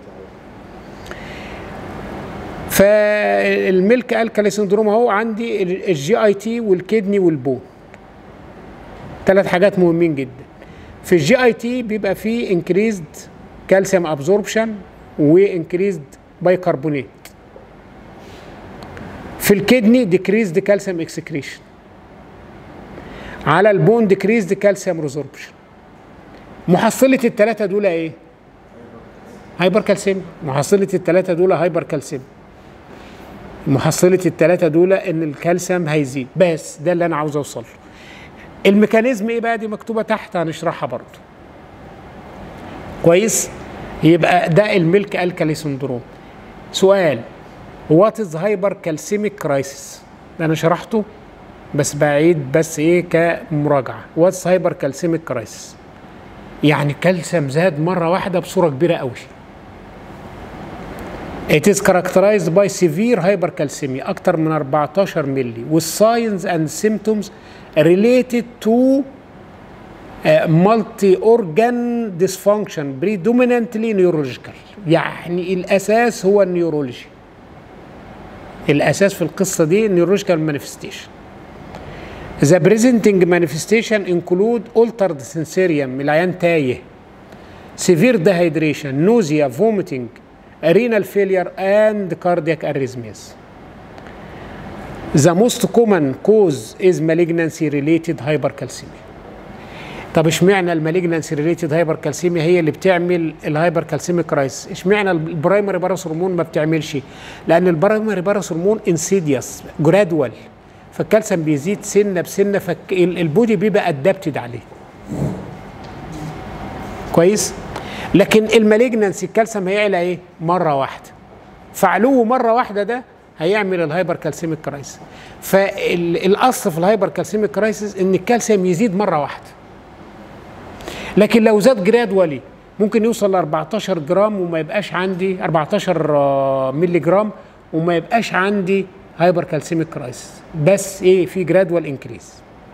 فالملك الكالي سندروم اهو عندي الجي اي تي والكدني والبون. ثلاث حاجات مهمين جدا. في الجي اي تي بيبقى فيه انكريزد كالسيوم ابزوربشن وانكريزد بايكربونات في الكدني ديكريزد كالسيوم اكسكريشن على البون ديكريزد كالسيوم ريزوربشن محصلة الثلاثة دول ايه؟ هايبر كالسيم محصلة الثلاثة دول هايبر كالسيم محصلة الثلاثة دول ان الكالسيوم هيزيد بس ده اللي انا عاوز اوصل له الميكانيزم ايه بقى دي مكتوبه تحت هنشرحها برضو كويس يبقى ده الملك الكالي سندروم سؤال وات از هايبر كالسيميك كرايسيس انا شرحته بس بعيد بس ايه كمراجعه واتس هايبر كالسيميك كرايسيس يعني كالسيوم زاد مره واحده بصوره كبيره قوي It is characterized by severe hypercalcemia أكتر من 14 ملي والsigns and symptoms related to uh, multi-organ dysfunction predominantly neurological يعني الأساس هو النيورولوجي الأساس في القصة دي neurological manifestation The presenting manifestation include altered sensorium العيان تايه severe dehydration nausea vomiting renal failure and cardiac arrhythmias. The most common cause is malignancy related hypercalcemia. طب اشمعنى المالجنانسي ريليتد هايبركالسيميا هي اللي بتعمل الهايبركالسيميك كرايس اشمعنى البرايمري باراس هرمون ما بتعملش لان البرايمري باراس هرمون انسيديوس جرادوال فالكالسيوم بيزيد سنه بسنه فالبودي بيبقى ادابتد عليه كويس لكن المالجنانسي الكالسيوم هيعلى ايه مره واحده فعلوه مره واحده ده هيعمل الهايبر كالسيميك كرايسيس فالاصل في الهايبر كالسيميك كرايسيس ان الكالسيوم يزيد مره واحده لكن لو زاد جرادولي ممكن يوصل ل 14 جرام وما يبقاش عندي 14 مللي جرام وما يبقاش عندي هايبر كالسيميك كرايسيس بس ايه في جرادوال انكريز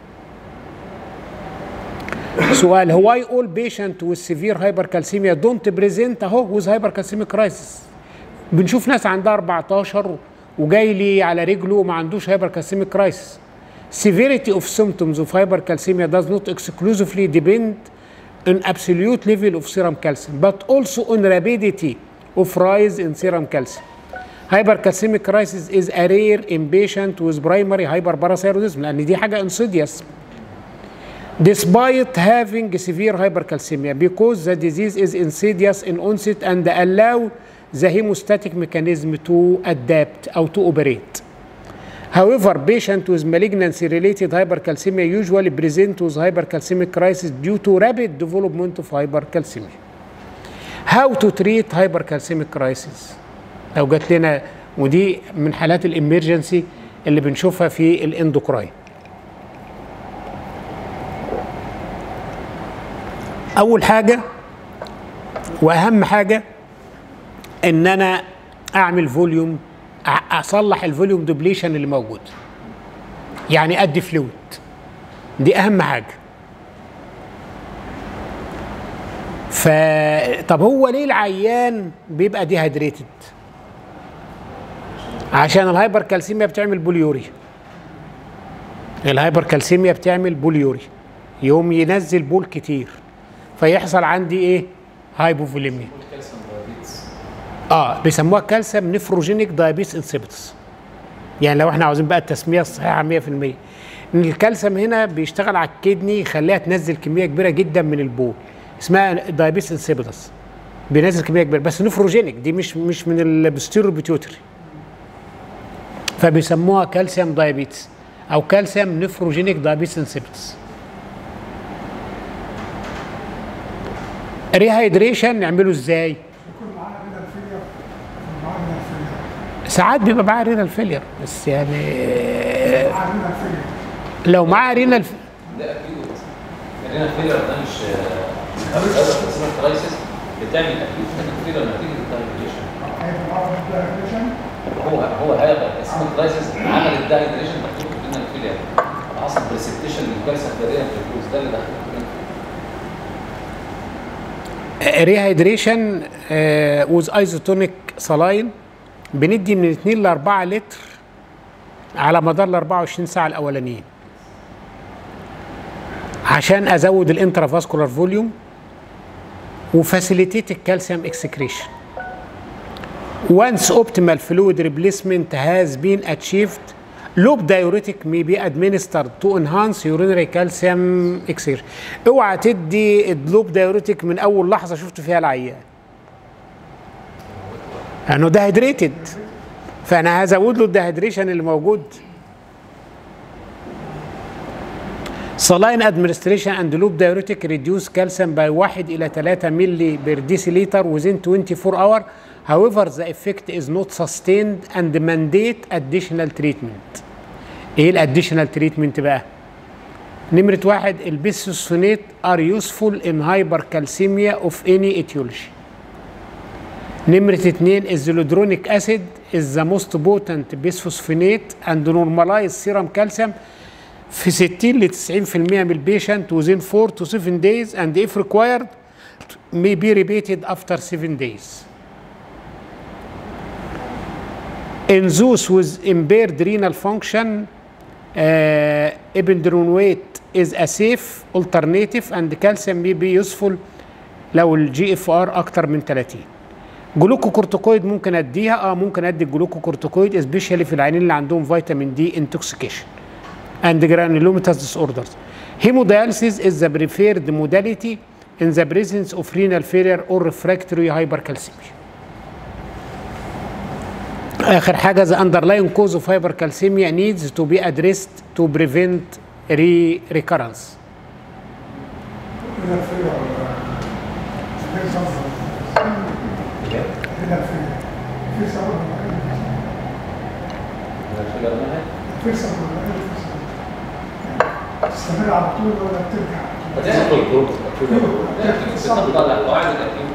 سؤال هو اي اول بيشنت with severe hypercalcemia don't present اهو with hypercalcemic crisis بنشوف ناس عندها 14 وجاي لي على رجله وما عندوش hypercalcemic crisis severity of symptoms of hypercalcemia does not exclusively depend on absolute level of serum calcium but also on rapidity of rise in serum calcium hypercalcemic crisis is a rare in patient with primary hyperparathyroidism لان دي حاجه insidious despite having severe hypercalcemia because the disease is insidious in onset and allow the hemostatic mechanism to adapt or to operate. However, patients with malignancy related hypercalcemia usually present with hypercalcemic crisis due to rapid development of hypercalcemia. How to treat hypercalcemic crisis؟ لو جات لنا ودي من حالات الامرجنسي اللي بنشوفها في الاندوكراين. اول حاجه واهم حاجه ان انا اعمل فوليوم اصلح الفوليوم دوبليشن اللي موجود يعني ادي فلويد دي اهم حاجه ف طب هو ليه العيان بيبقى ديهايدريتد عشان الهايبر كالسيميا بتعمل بوليوريا الهايبر كالسيميا بتعمل بوليوريا يوم ينزل بول كتير فيحصل عندي ايه هايبوفوليميا الكالسيوم دايابيتس اه بيسموها كالسيوم نفروجينيك دايابيس انسيبتس يعني لو احنا عاوزين بقى التسميه الصحيحه 100% ان الكالسيوم هنا بيشتغل على الكدني يخليها تنزل كميه كبيره جدا من البول اسمها دايبيس انسيبيدس بينزل كميه كبيره بس نفروجينيك دي مش مش من البستيرو بيتيوتري فبيسموها كالسيوم دايابيتس او كالسيوم نفروجينيك دايبيتس انسيبيدس ريهايدريشن نعمله ازاي؟ يكون معاه رينال فيلير يكون معاه رينال فيلير ساعات بيبقى معاه رينال فيلير بس يعني معاه رينال فيلير لو معاه رينال ف... ده اكيد خلينا فيلر ده مش اسمها كرايسيس بتعمل اكيد فيلر نتيجه الدايجيشن هيبقى معاه دايريشن هو هو هيبقى اسمه كرايسيس عمل الدايجيشن مكتوب في الفيلر حصل بريسبتيشن للكالسيوم تقريبا في الفلوس ده اللي دخل ريهايدريشن وز ايزوتونيك سلاين بندي من 2 ل 4 لتر على مدار ال 24 ساعه الاولانيين عشان ازود الانترافاسكولار فوليوم وفاسيليتيت الكالسيوم اكسكريشن Once optimal fluid replacement has been achieved, loop diuretic may be administered to enhance urinary calcium excretion. اوعى تدي اللوب دايوريتك من اول لحظه شفت فيها العيان. لانه دهيدريتد فانا هزود له الدهيدريشن اللي موجود. Saline administration and loop diuretic reduce calcium by 1 إلى 3 ملي per deciliter within 24 hour. However, the effect is not sustained and mandate additional treatment. ايه الاديشنال تريتمنت بقى؟ نمرة واحد البيسوسفونيت are useful in hypercalcemia of any etiology. نمرة اتنين الزلودرونيك acid is the most potent bisphosphonate and normalize serum calcium في 60 ل 90% من البيشنت within 4 to 7 days and if required may be repeated after 7 days. In those with impaired renal function, uh, epinephrine is a safe alternative and calcium may be useful لو الجي اف ار اكتر من 30 جلوكوكورتيكويد ممكن اديها اه ممكن ادي الجلوكوكورتيكويد اسبيشالي في العيانين اللي عندهم فيتامين دي انتوكسيكيشن and granulomatous disorders. Hemodialysis is the preferred modality in the presence of renal failure or refractory hypercalcemia. آخر حاجة the underlying cause of hypercalcemia needs to be addressed to prevent re recurrence. رينال فيلير غير صبر رينال فيلير في صبر الفيلر منها في صبر تستمر على طول ولا بترجع بتطلع قواعد الاكيد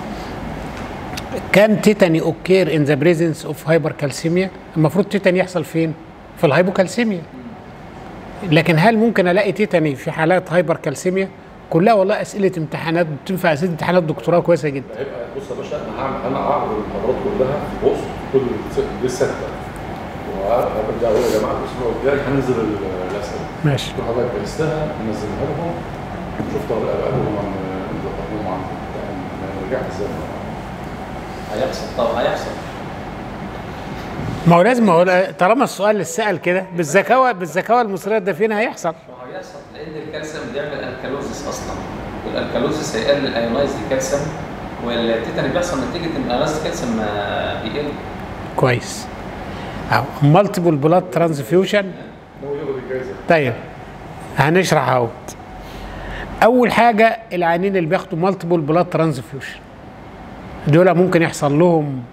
كان تيتاني اوكير ان ذا بريزنس اوف هايبركالسيميا المفروض تيتاني يحصل فين؟ في الهايبوكالسيميا لكن هل ممكن الاقي تيتاني في حالات هايبركالسيميا؟ كلها والله اسئله امتحانات بتنفع اسئله امتحانات دكتوراه كويسه جدا هيبقى بص يا باشا انا هعمل انا هعرض المحاضرات كلها في بص كل ست- دي السته وهرجع اقول يا جماعه الاسبوع الجاي هننزل ال- الاسئله ماشي كل حضرتك جهزتها نزلها لهم شوف طريقه بقى لهم نظبط لهم عن رجعت ازاي هيحصل طبعا هيحصل ما هو لازم هو طالما السؤال اللي اتسال كده بالذكاوه بالذكاوه المصريه ده فين هيحصل ما هيحصل لان الكالسيوم بيعمل الكالوزيس اصلا والالكالوزيس هيقلل الايونايزد كالسيوم والتيتاني بيحصل نتيجه ان الايونايزد كالسيوم آه، بيقل كويس اهو مالتيبل بلاد ترانسفيوجن هو ياخد الجايزه طيب هنشرح اهو اول حاجه العيانين اللي بياخدوا مالتيبل بلاد ترانسفيوجن دول ممكن يحصل لهم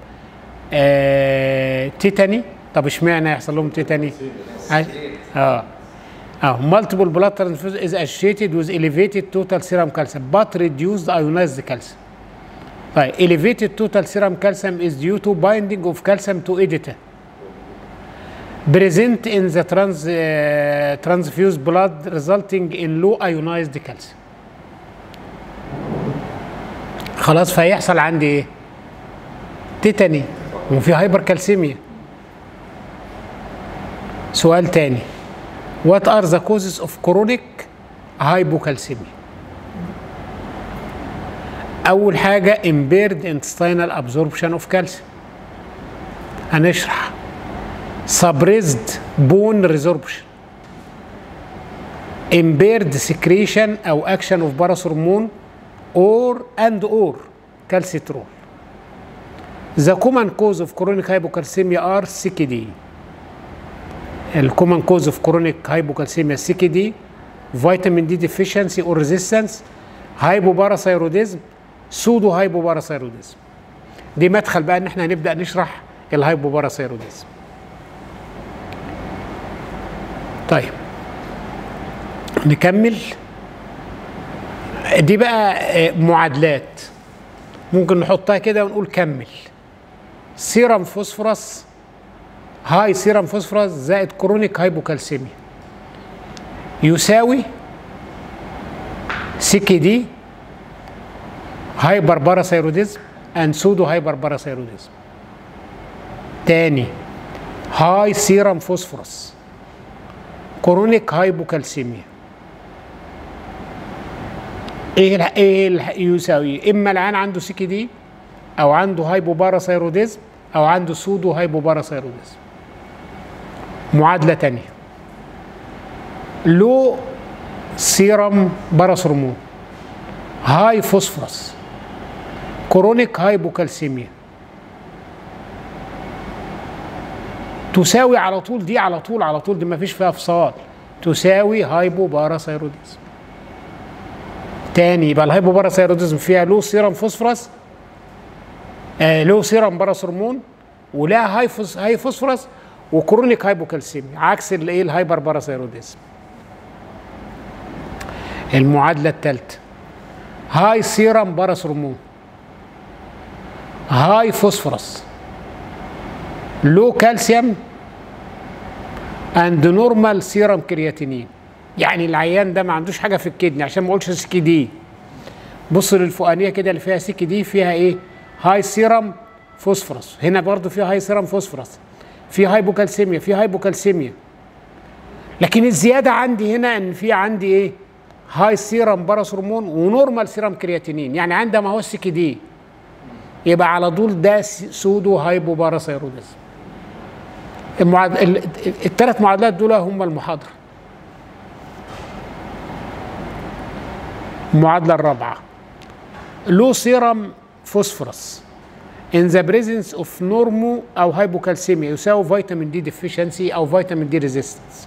آه تيتاني طب اشمعنى يحصل لهم تيتاني عش- اه اه مالتيبل بلاد ترانسفيوجن از associated with elevated total serum calcium but reduced ionized calcium طيب elevated total serum calcium is due to binding of calcium to editor present in the trans, uh, transfused blood resulting in low ionized calcium خلاص فهيحصل عندي ايه تيتاني وفي هايبر كالسيميا سؤال تاني what are the causes of chronic hypocalcemia اول حاجه impaired intestinal absorption of calcium هنشرح suppressed bone resorption impaired secretion او action of parathormone or and or calcitrol the common cause of chronic hypocalcemia are CKD الكومن كوز اوف كرونيك هايبوكالسيميا سي كي دي فيتامين دي ديفيشنسي اور ريزيستنس هايبوباراثايروديزم سودو هايبوباراثايروديزم دي مدخل بقى ان احنا هنبدا نشرح الهايبوباراثايروديزم طيب نكمل دي بقى آه، معادلات ممكن نحطها كده ونقول كمل سيرم فوسفورس هاي سيرم فوسفورس زائد كرونيك هايبوكالسيميا يساوي سي كي دي هايبر باراثايروديزم اند سودو هايبر باراثايروديزم تاني هاي سيرم فوسفورس كرونيك هايبوكالسيميا ايه الح... ايه الح... يساوي اما العيان عنده سي كي دي او عنده هايبوباراثايروديزم او عنده سودو هايبوباراثايروديزم معادله تانية لو سيرم باراثرمون هاي فوسفورس كرونيك هايبوكالسيميا تساوي على طول دي على طول على طول دي ما فيش فيها فصال تساوي هايبوباراثايروديزم تاني يبقى الهايبوباراثايروديزم فيها لو سيرم فوسفورس آه له سيرم باراثرمون ولا هاي فوس هاي فوسفورس وكرونيك هايبوكالسيميا عكس الايه الهايبر باراثايروديزم المعادله الثالثه هاي سيرم باراثرمون هاي فوسفورس لو كالسيوم اند نورمال سيرم كرياتينين يعني العيان ده ما عندوش حاجه في الكدني عشان ما اقولش سكي دي بص للفوقانيه كده اللي فيها سكي دي فيها ايه هاي سيرم فوسفورس هنا برضو فيها هاي سيرم فوسفورس في هايبوكالسيميا في هايبوكالسيميا لكن الزياده عندي هنا ان في عندي ايه هاي سيرم باراثرمون ونورمال سيرم كرياتينين يعني عندها ما هو السكي دي يبقى على طول ده سودو هايبوباراثايروديزم المعاد... الثلاث معادلات دول هم المحاضره المعادله الرابعه لو سيرم فوسفورس in the presence of نورمو او هايبوكالسيميا يساوي فيتامين دي ديفيشنسي او فيتامين دي ريزيستنس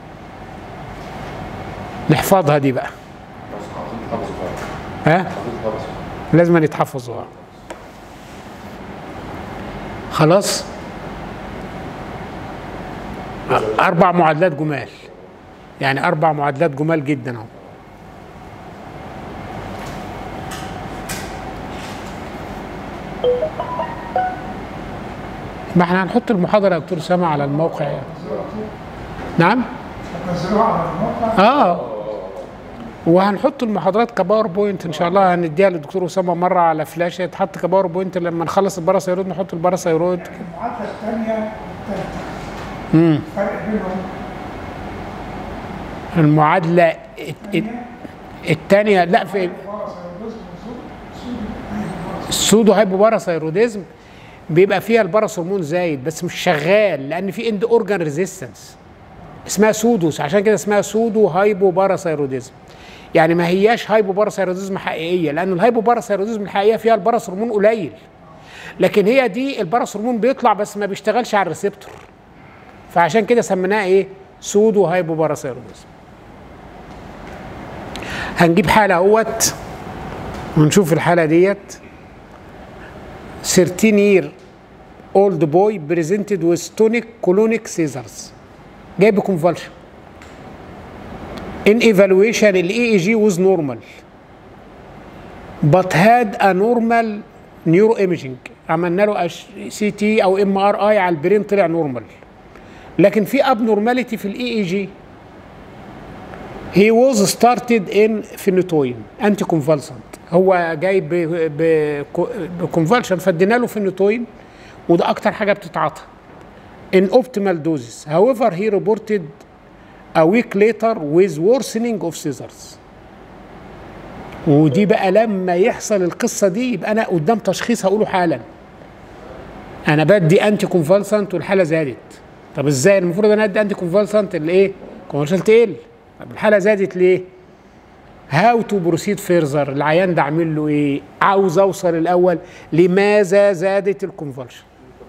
نحفظها دي بقى بس عاوزين نحافظوا بقى ها عاوزين نحافظوا لازم يتحفظوا خلاص اربع معادلات جمال يعني اربع معادلات جمال جدا اهو ما احنا هنحط المحاضره يا دكتور اسامه على الموقع يعني. نعم نزلوها على الموقع اه وهنحط المحاضرات كباوربوينت ان شاء الله هنديها للدكتور اسامه مره على فلاشه يتحط كباوربوينت لما نخلص الباراسيرود نحط الباراسيرود المعادله الثانيه والثالثه امم الفرق بينهم المعادله الت- الثانيه لا في باراسيروبيزم وسود سود السودو هايبوباراثايروديزم بيبقى فيها الباراث هرمون زايد بس مش شغال لان في اند اورجان ريزيستنس اسمها سودوس عشان كده اسمها سودو هايبوباراثايروديزم يعني ما هياش هايبوباراثايروديزم حقيقيه لان الهايبوباراثايروديزم الحقيقيه فيها الباراث هرمون قليل لكن هي دي الباراث هرمون بيطلع بس ما بيشتغلش على الريسبتور فعشان كده سميناها ايه سودو هايبوباراثايروديزم هنجيب حاله اهوت ونشوف الحاله ديت 13 year old boy presented with tonic colonic seizures جايب convulsion in evaluation ال EEG was normal but had a normal neuroimaging عملنا له سي تي او ام ار اي على البرين طلع نورمال لكن في abnormality في الاي اي جي he was started in phenytoin anti convulsant هو جاي بكونفالشن فادينا له فينوتوين وده اكتر حاجه بتتعاطى in optimal doses however he reported a week later with worsening of seizures ودي بقى لما يحصل القصه دي يبقى انا قدام تشخيص هقوله حالا انا بدي انتي كونفالسنت والحاله زادت طب ازاي المفروض انا ادي انتي كونفالسنت اللي ايه كونفالسنت تقل طب الحاله زادت ليه هاو تو بروسيد فيرزر العيان ده اعمل له ايه عاوز اوصل الاول لماذا زادت الكونفالشن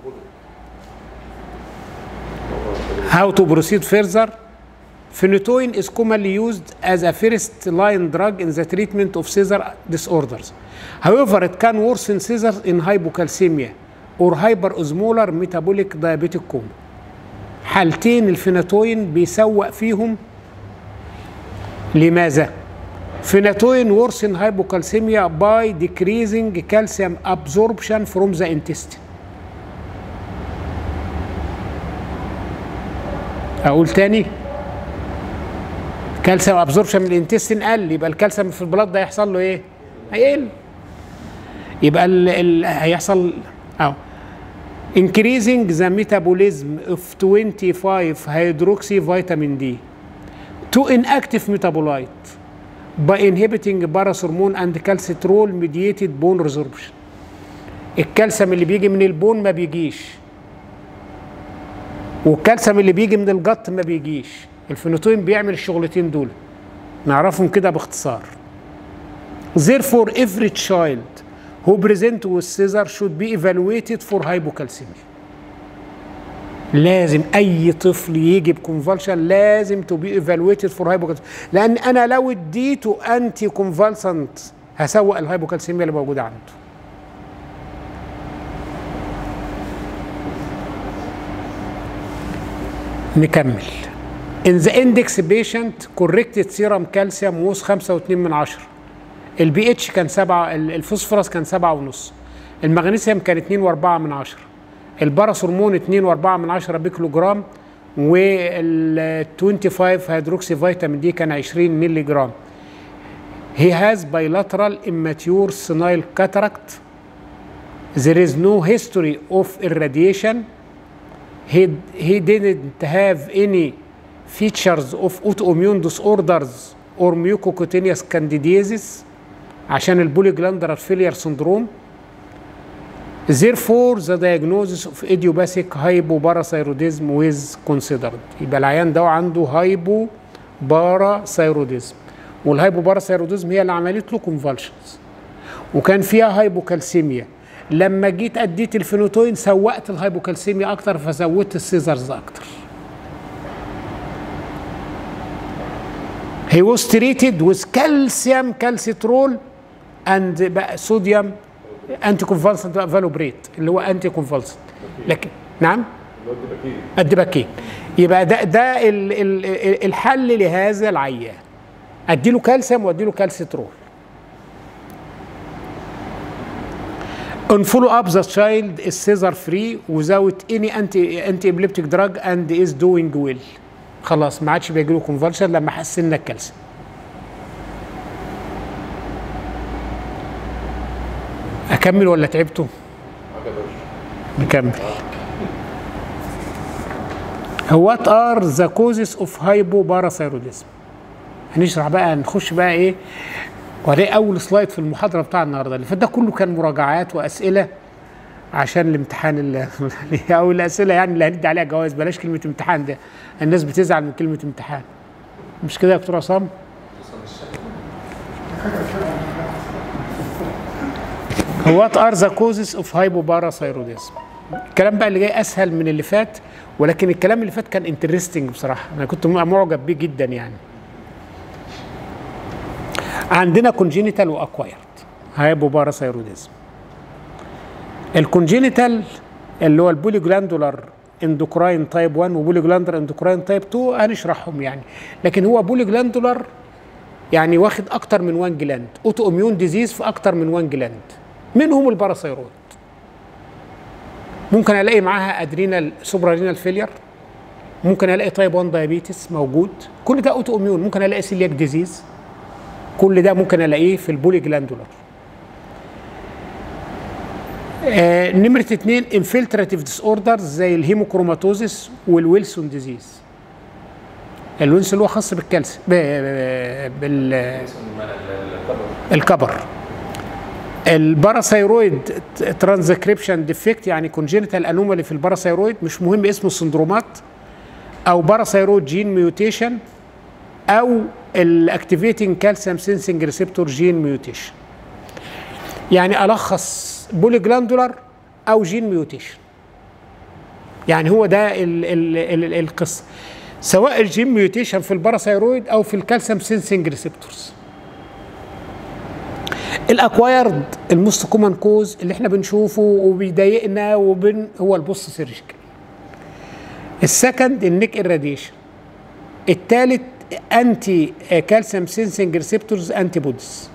how to proceed further phenytoin is commonly used as a first line drug in the treatment of seizure disorders however it can worsen seizures in hypocalcemia or hyperosmolar metabolic diabetic coma حالتين الفيناتوين بيسوق فيهم لماذا phenytoin worsen hypocalcemia by decreasing calcium absorption from the intestine اقول تاني كالسيوم ابزوربشن من الانتستين قل يبقى الكالسيوم في البلاد ده هيحصل له ايه؟ هيقل يبقى ال ال هيحصل اه increasing the metabolism of 25 hydroxy vitamin D to inactive metabolite by inhibiting parathormone and calcitrol mediated bone resorption الكالسيوم اللي بيجي من البون ما بيجيش والكالسيوم اللي بيجي من الجط ما بيجيش الفينوتوين بيعمل الشغلتين دول نعرفهم كده باختصار therefore every child who present with seizure should be evaluated for hypocalcemia لازم اي طفل يجي بكونفالشن لازم تو بي ايفالويتد فور هايبوكالسيميا لان انا لو اديته انتي كونفالسنت هسوق الهايبوكالسيميا اللي موجوده عنده نكمل In the index patient corrected serum calcium was 5.2 من عشرة البي اتش كان 7 الفوسفورس كان 7 ونص المغنيسيوم كان 2 و4 من عشرة الباراثورمون 2 و4 من عشرة بكيلو جرام وال 25 هيدروكسي فيتامين دي كان 20 مللي جرام He has bilateral immature senile cataract. There is no history of irradiation. He, he didn't have any features of autoimmune disorders or mucocutaneous candidiasis عشان البوليجلاندرال فيلير syndrome. Therefore, the diagnosis of idiopathic hypoparathyroidism was considered. يبقى العيان ده عنده hypoparathyroidism. والهايبوباراثيروديزم هي اللي عملت له كونفالشنز. وكان فيها هايبوكالسيميا. لما جيت اديت الفينوتوين سوقت الهايبوكالسيميا اكتر فزودت السيزرز اكتر. He was treated with calcium calcitrol and بقى صوديوم انتي كونفالسنت فالوبريت اللي هو انتي كونفالسنت لكن نعم الدباكين يبقى ده ده ال ال الحل لهذا العيان اديله كالسيوم واديله كالسيترول On follow up, the child is seizure free without any anti anti epileptic drug and is doing well. خلاص ما عادش بيجي له كونفالشن لما حسنا الكالسيوم. اكمل ولا تعبتوا؟ نكمل. What are the causes of hypoparathyroidism؟ هنشرح بقى نخش بقى ايه وده اول سلايد في المحاضره بتاع النهارده اللي فات ده كله كان مراجعات واسئله عشان الامتحان اللي او الاسئله يعني اللي هندي عليها جوائز بلاش كلمه امتحان ده الناس بتزعل من كلمه امتحان مش كده يا دكتور عصام؟ What are the causes of hypoparathyroidism؟ الكلام بقى اللي جاي اسهل من اللي فات ولكن الكلام اللي فات كان انترستنج بصراحه انا كنت معجب بيه جدا يعني عندنا كونجينيتال واكوايرد هايبوباراثايروديزم الكونجينيتال اللي هو البولي جلاندولار اندوكراين تايب 1 وبولي جلاندولار اندوكراين تايب 2 هنشرحهم يعني لكن هو بولي جلاندولار يعني واخد اكتر من 1 جلاند اوتو اميون ديزيز في اكتر من 1 جلاند منهم الباراثايرويد ممكن الاقي معاها ادرينال سوبرارينال فيلير ممكن الاقي تايب 1 دايابيتس موجود كل ده اوتو اميون ممكن الاقي سيلياك ديزيز كل ده ممكن الاقيه في البولي جلاندولار آه نمرة اتنين انفلتراتيف ديس اوردرز زي الهيموكروماتوزيس والويلسون ديزيز الويلسون اللي هو خاص بالكالسيوم بال الكبر الباراثايرويد ترانزكريبشن ديفكت يعني كونجينيتال انومالي في الباراثايرويد مش مهم اسم السندرومات او باراثايرويد جين ميوتيشن او الاكتيفيتنج كالسيوم سينسنج ريسبتور جين ميوتيشن يعني الخص بولي جلاندولار او جين ميوتيشن يعني هو ده ال ال ال القصه سواء الجين ميوتيشن في الباراثايرويد او في الكالسيوم سينسنج ريسبتورز الاكوايرد الموست كومن كوز اللي احنا بنشوفه وبيضايقنا وبن هو البوست سيرجيكال السكند النيك irradiation الثالث انتي كالسيوم سينسنج ريسبتورز انتي بوديز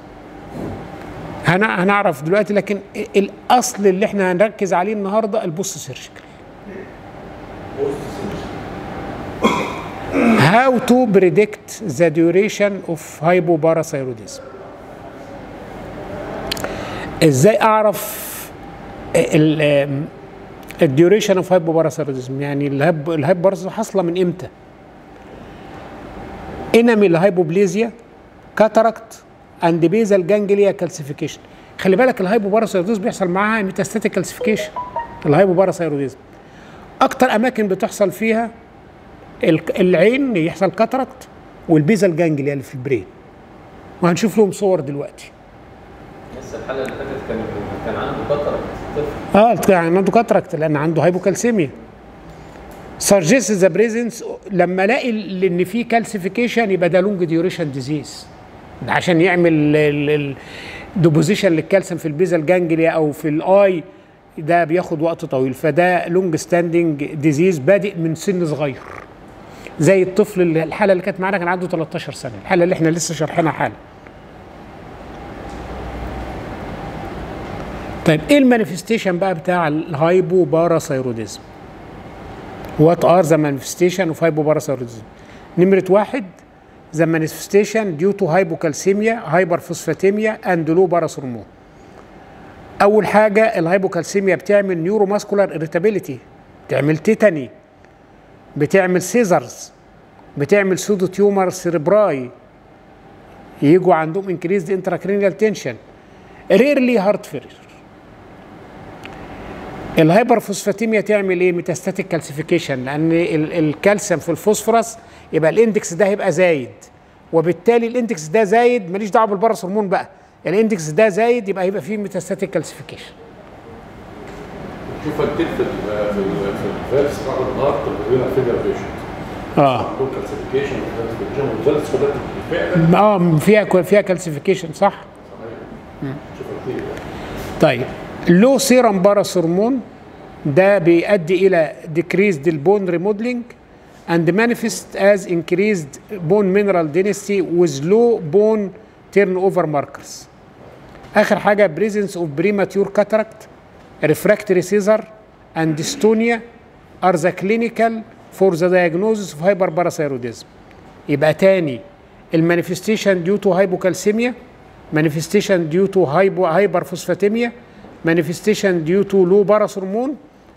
هنعرف دلوقتي لكن الاصل اللي احنا هنركز عليه النهارده البوست سيرجيكال how to predict the duration of hypoparathyroidism ازاي اعرف الديوريشن اوف هايبوباراثيروديزم يعني الهايب الهايبوباراثيروديزم حاصله من امتى انمي الهايبوبليزيا كاتاراكت اند بيزال جانجليا كالسيفيكيشن خلي بالك الهايبوباراثيروديزم بيحصل معاها ميتاستاتيك كالسيفيكيشن الهايبوباراثيروديزم اكتر اماكن بتحصل فيها العين يحصل كاتاراكت والبيزال جانجليا اللي في البرين وهنشوف لهم صور دلوقتي لسه الحلقه اللي فاتت كان كان عنده كاتراكت طفل اه كان عنده كاتراكت لان عنده هايبوكالسيميا سارجيس ذا بريزنس لما الاقي ال- ان في كالسيفيكيشن يبقى ده لونج ديوريشن ديزيز عشان يعمل ديبوزيشن للكالسيوم في البيزال جانجليا او في الاي ده بياخد وقت طويل فده لونج ستاندنج ديزيز بادئ من سن صغير زي الطفل اللي الحاله اللي كانت معانا كان عنده 13 سنه الحاله اللي احنا لسه شارحينها حالا طيب ايه المانيفستيشن بقى بتاع الهايبو باراثايروديزم وات ار ذا مانيفستيشن اوف هايبو باراثايروديزم نمره واحد ذا مانيفستيشن ديو تو هايبوكالسيميا هايبر فوسفاتيميا اند لو باراثورمون اول حاجه الهايبوكالسيميا بتعمل نيورو ماسكولار اريتابيليتي بتعمل تيتاني بتعمل سيزرز بتعمل سودو تيومر سيربراي يجوا عندهم انكريزد انتراكرينيال تنشن ريرلي هارت فيلر الهايبر فوسفاتيميا تعمل ايه ميتاستاتيك كالسيفيكيشن لان ال- الكالسيوم في الفوسفورس يبقى الاندكس ده هيبقى زايد وبالتالي الاندكس ده زايد ماليش دعوه بالبارس هرمون بقى الاندكس ده زايد يبقى هيبقى فيه ميتاستاتيك كالسيفيكيشن شوف كتير في ال في ال في الفيرس بتاع النهار تبقى فيجر بيشنت اه عندهم كالسيفيكيشن وكالسيفيكيشن والفيرس كلها بتبقى فعلا اه فيها فيها كالسيفيكيشن صح شوف كتير طيب لو سيرم باراس هرمون ده بيؤدي الى decreased البون ريموديلنج and manifest as increased bone mineral density with low bone turnover markers. اخر حاجه presence of premature cataract, refractory seizure and dystonia are the clinical for the diagnosis of hyperparathyroidism. يبقى تاني المانيفستيشن due to hypocalcemia manifestation due to hypo hyperphosphatemia manifestation due to low باراس هرمون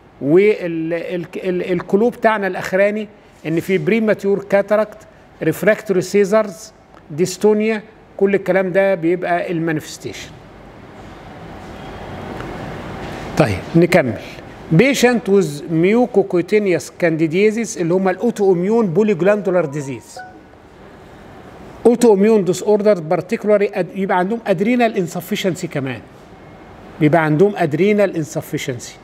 والكلو بتاعنا الاخراني ان في بريماتيور كاتاراكت ريفراكتوري سيزرز ديستونيا كل الكلام ده بيبقى المانيفستيشن طيب نكمل بيشنت وز ميوكوكوتينيوس كانديديزيس اللي هم الاوتو اميون بولي جلاندولار ديزيز اوتو اميون ديس اوردر بارتيكولاري يبقى عندهم ادرينال انسفشنسي كمان بيبقى عندهم ادرينال انسفشنسي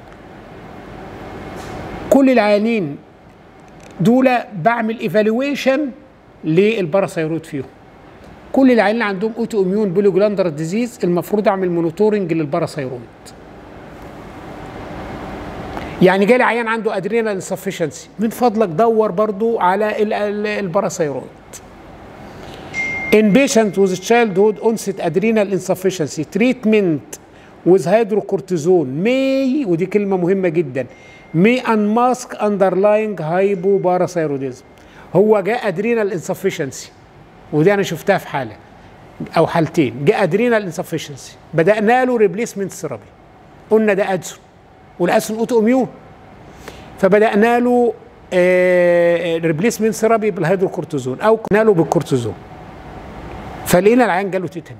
كل العيانين دول بعمل ايفالويشن للباراثايرويد فيهم كل العيانين اللي عندهم اوتو اميون بوليجلاندر ديزيز المفروض اعمل مونيتورنج للباراثايرويد يعني جالي عيان عنده ادرينال انسفشنسي من فضلك دور برضو على ال- ال- الباراثايرويد In patient with childhood onset adrenal insufficiency treatment with hydrocortisone may ودي كلمة مهمة جدا may unmask underlying hypoparathyroidism هو جاء adrenal insufficiency ودي أنا شفتها في حالة أو حالتين جاء adrenal insufficiency بدأنا له replacement therapy قلنا ده أدسون والأدسون أوتو إميون فبدأنا له ريبليسمنت ثيرابي بالهيدروكورتيزون أو قلنا له بالكورتيزون فلقينا العيان جاله تيتاني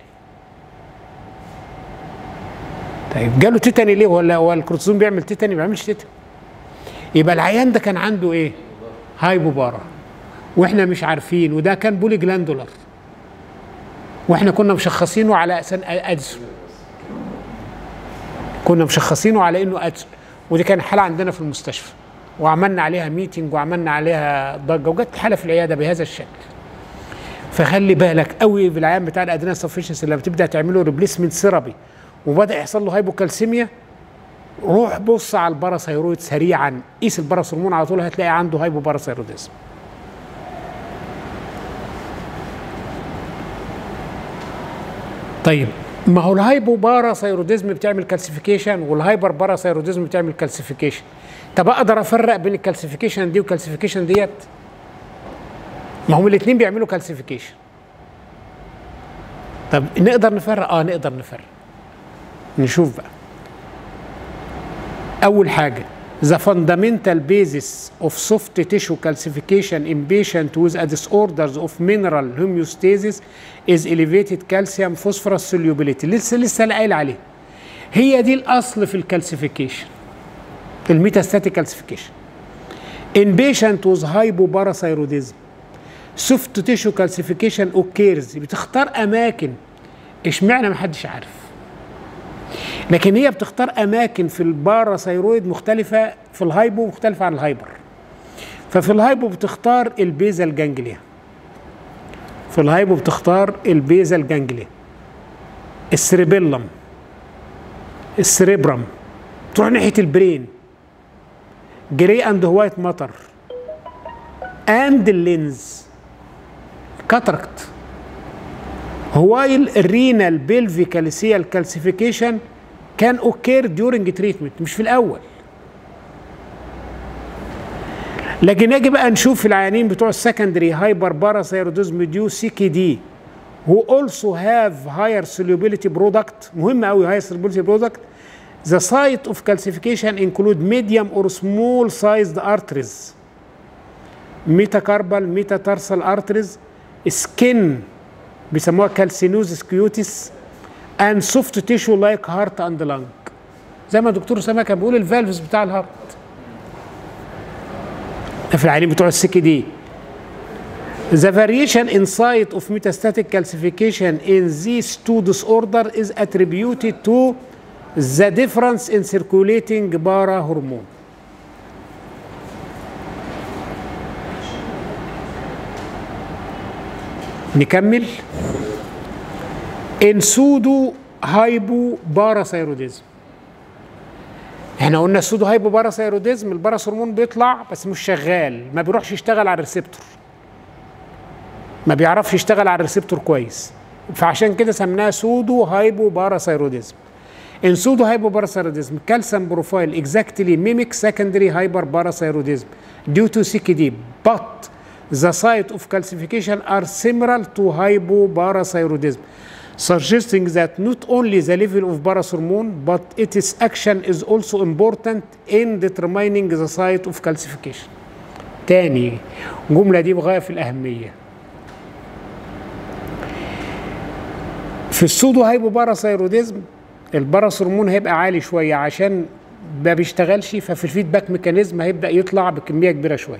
طيب جاله تيتاني ليه ولا هو الكورتيزون بيعمل تيتاني ما بيعملش تيتاني يبقى العيان ده كان عنده ايه هايبوبارا واحنا مش عارفين وده كان بولي جلاندولر واحنا كنا مشخصينه على اساس ادسون كنا مشخصينه على انه ادسون ودي كان حاله عندنا في المستشفى وعملنا عليها ميتنج وعملنا عليها ضجه وجت الحاله في العياده بهذا الشكل فخلي بالك قوي بالعيان بتاع الادرينال سفشنسي لما تبدا تعمله ريبليسمنت سيرابي وبدا يحصل له هايبوكالسيميا روح بص على الباراثيرويد سريعا قيس الباراثرمون على طول هتلاقي عنده هايبوباراثيروديزم طيب ما هو الهايبو باراثيروديزم بتعمل كالسيفيكيشن والهايبر باراثيروديزم بتعمل كالسيفيكيشن طب اقدر افرق بين الكالسيفيكيشن دي والكالسيفيكيشن ديت ما هم الاثنين بيعملوا كالسيفيكيشن طب نقدر نفرق اه نقدر نفرق نشوف بقى اول حاجه the fundamental basis of soft tissue calcification in patient with a disorders of mineral homeostasis is elevated calcium phosphorus solubility لسه لسه أنا قايل عليه هي دي الاصل في الكالسيفيكيشن الميتاستاتيك كالسيفيكيشن in patient with hypoparathyroidism soft tissue calcification occurs بتختار اماكن اشمعنى محدش عارف لكن هي بتختار اماكن في الباراثيرويد مختلفه في الهايبو مختلفه عن الهايبر ففي الهايبو بتختار البيزال جانجليا في الهايبو بتختار البيزال جانجليا السريبيلم السريبرم تروح ناحيه البرين جري اند وايت ماتر اند اللينز كاتراكت while renal pelvicalcial calcification can occur during treatment مش في الاول لكن نجي بقى نشوف في العيانين بتوع السكندري هايبر باراثيروديزم ديو سي كي دي who also have higher solubility product مهم قوي higher solubility product the site of calcification include medium or small sized arteries metacarpal metatarsal arteries skin بيسموها كالسينوز كيوتس and soft tissue like heart and lung زي ما دكتور اسامه كان بيقول الفالفز بتاع الهارت ده في العيانين بتوع السكي دي The variation in site of metastatic calcification in these two disorder is attributed to the difference in circulating para hormone. نكمل ان سودو هايبو باراثيروديزم احنا قلنا السودو هايبو باراثيروديزم الباراث هرمون بيطلع بس مش شغال ما بيروحش يشتغل على الريسبتور ما بيعرفش يشتغل على الريسبتور كويس فعشان كده سمناها سودو هايبو باراثيروديزم ان سودو هايبو باراثيروديزم كالسيوم بروفايل اكزاكتلي ميميك سكندري هايبر باراثيروديزم due to CKD but the site of calcification are similar to hypoparathyroidism, suggesting that not only the level of parathormone but its action is also important in determining the site of calcification. تاني الجملة دي بغاية في الأهمية. في السودو هايبوباراثيروديزم الباراثورمون هيبقى عالي شوية عشان ما بيشتغلش ففي الفيدباك ميكانيزم هيبدأ يطلع بكمية كبيرة شوية.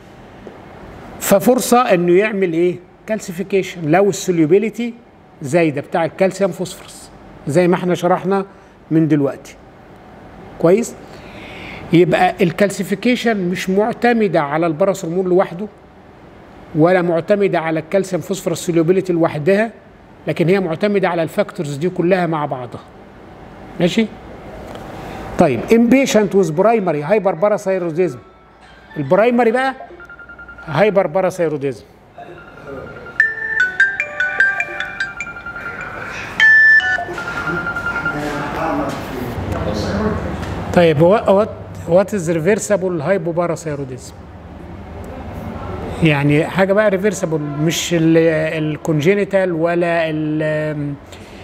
ففرصه انه يعمل ايه؟ كالسيفيكيشن لو السوليوبيليتي زايده بتاع الكالسيوم فوسفورس زي ما احنا شرحنا من دلوقتي. كويس؟ يبقى الكالسيفيكيشن مش معتمده على الباراثرمون لوحده ولا معتمده على الكالسيوم فوسفورس سوليوبيليتي لوحدها لكن هي معتمده على الفاكتورز دي كلها مع بعضها. ماشي؟ طيب امبيشنت وذ برايمري هايبر باراثايروديزم البرايمري بقى هايبر باراثيروديزم طيب وات وات از ريفرسبل هايبوباراثيروديزم يعني حاجه بقى ريفرسبل مش الكونجينيتال ولا ال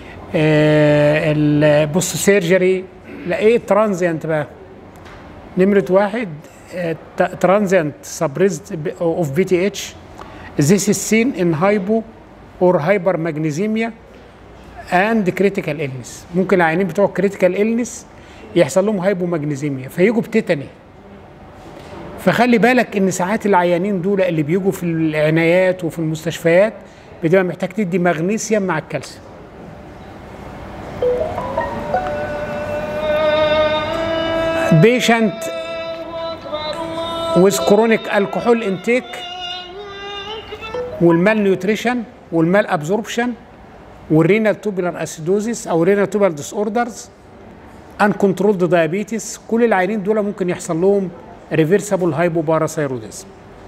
البوست سيرجري لا ايه ترانزيانت بقى نمره واحد transient suppressed of VTH. This is seen in hypo or hypermagnesemia and critical illness. ممكن العيانين بتوع critical illness يحصل لهم هايبومagnesemia فيجوا بتيتاني فخلي بالك ان ساعات العيانين دول اللي بيجوا في العنايات وفي المستشفيات بتبقى محتاج تدي مغنيسيوم مع الكالسيوم بيشنت with chronic alcohol intake والمال نيوتريشن والمال ابزوربشن والرينال توبولار اسيدوزيس او رينال توبولار ديس اوردرز ان كنترولد دايابيتس كل العيانين دول ممكن يحصل لهم ريفرسبل هايبوباراثايروديزم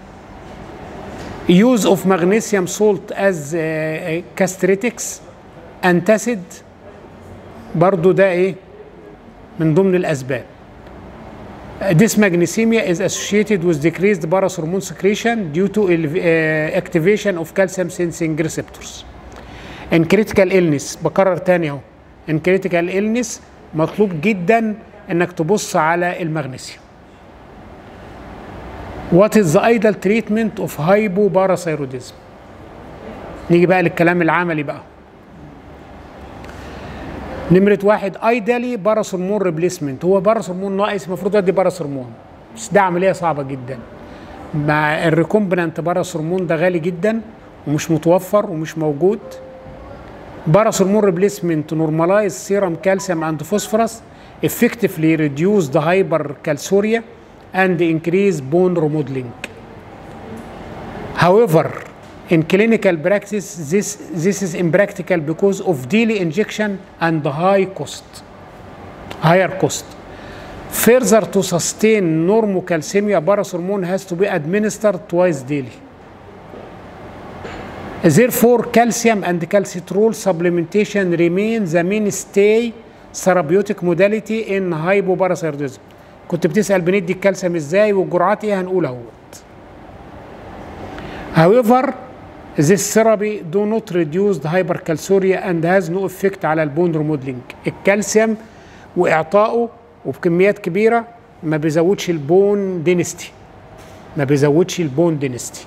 use of magnesium salt as uh, castretics antacid برضو ده ايه من ضمن الاسباب Dysmagnesemia is associated with decreased parathormone secretion due to uh, activation of calcium sensing receptors. In critical illness بكرر تاني اهو in critical illness مطلوب جدا انك تبص على المغنيسيوم. What is the ideal treatment of hypoparathyroidism؟ نيجي بقى للكلام العملي بقى. نمرة واحد ايدالي باراس هرمون ريبليسمنت هو باراس هرمون ناقص المفروض ادي باراس هرمون بس ده عملية صعبة جدا مع الريكومبنانت باراس هرمون ده غالي جدا ومش متوفر ومش موجود باراس هرمون ريبليسمنت نورمالايز سيرم كالسيوم اند فوسفورس effectively reduce the hypercalciuria and increase bone remodeling. However, in clinical practice, this, this is impractical because of daily injection and high cost, higher cost. Further, to sustain normocalcemia, parathormone has to be administered twice daily. Therefore, calcium and calcitrol supplementation remain the mainstay therapeutic modality in hypoparathyroidism. كنت بتسأل بندي الكالسيوم ازاي والجرعات ايه هنقول اهوت. However, this therapy do not reduce the hypercalciuria and has no effect على البون ريموديلنج. الكالسيوم واعطائه وبكميات كبيره ما بيزودش البون دينستي. ما بيزودش البون دينستي.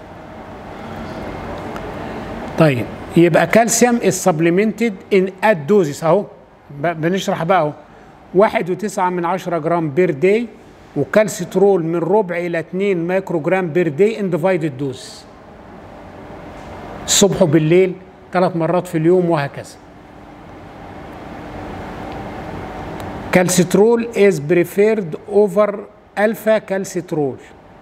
طيب يبقى كالسيوم is supplemented in at doses اهو بنشرح بقى اهو واحد وتسعة من عشرة جرام بير داي وكالسيترول من ربع إلى 2 مايكرو جرام بير داي ان ديفايدد دوز الصبح وبالليل ثلاث مرات في اليوم وهكذا كالسيترول is preferred over alpha calcitrol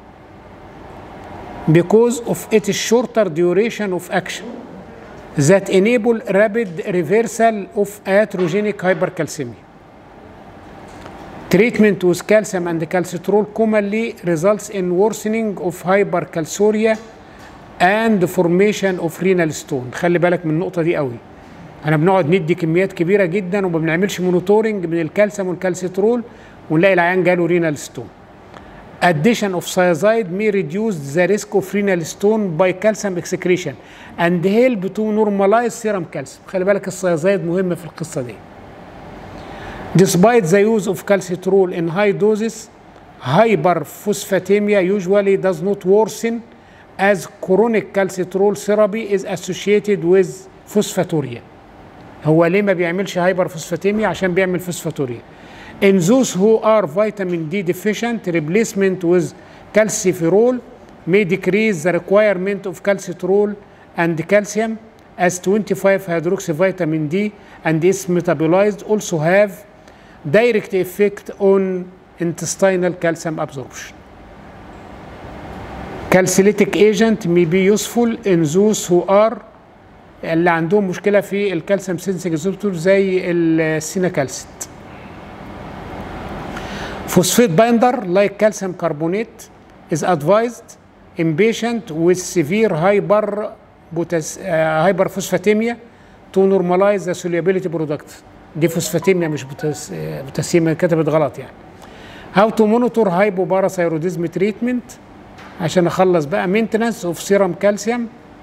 because of its shorter duration of action that enable rapid reversal of iatrogenic hypercalcemia. Treatment with calcium and calcitrol commonly results in worsening of hypercalciuria and formation of renal stone. خلي بالك من النقطة دي قوي. احنا بنقعد ندي كميات كبيرة جدا وما بنعملش مونيتورنج من الكالسيوم والكالسيترول ونلاقي العيان جاله رينال ستون. Addition of thiazide may reduce the risk of renal stone by calcium excretion and help to normalize serum calcium. خلي بالك الثيازايد مهم في القصة دي. Despite the use of calcitrol in high doses, hyperphosphatemia usually does not worsen as chronic calcitrol therapy is associated with phosphaturia. هو ليه ما بيعملش هايبرفوسفاتيميا عشان بيعمل فوسفاتوريا. In those who are vitamin D deficient, replacement with calciferol may decrease the requirement of calcitrol and calcium as 25 hydroxyvitamin D and is metabolized also have direct effect on intestinal calcium absorption. Calcilytic agent may be useful in those who are اللي عندهم مشكلة في الكالسيوم سينسنج ريسبتور زي السيناكالسيت. Phosphate binder like calcium carbonate is advised in patient with severe hyper uh, hyperphosphatemia to normalize the solubility product. دي فوسفاتيميا مش بوتاس بوتاسيميا كتبت غلط يعني. How to monitor hypoparathyroidism treatment عشان اخلص بقى maintenance of serum calcium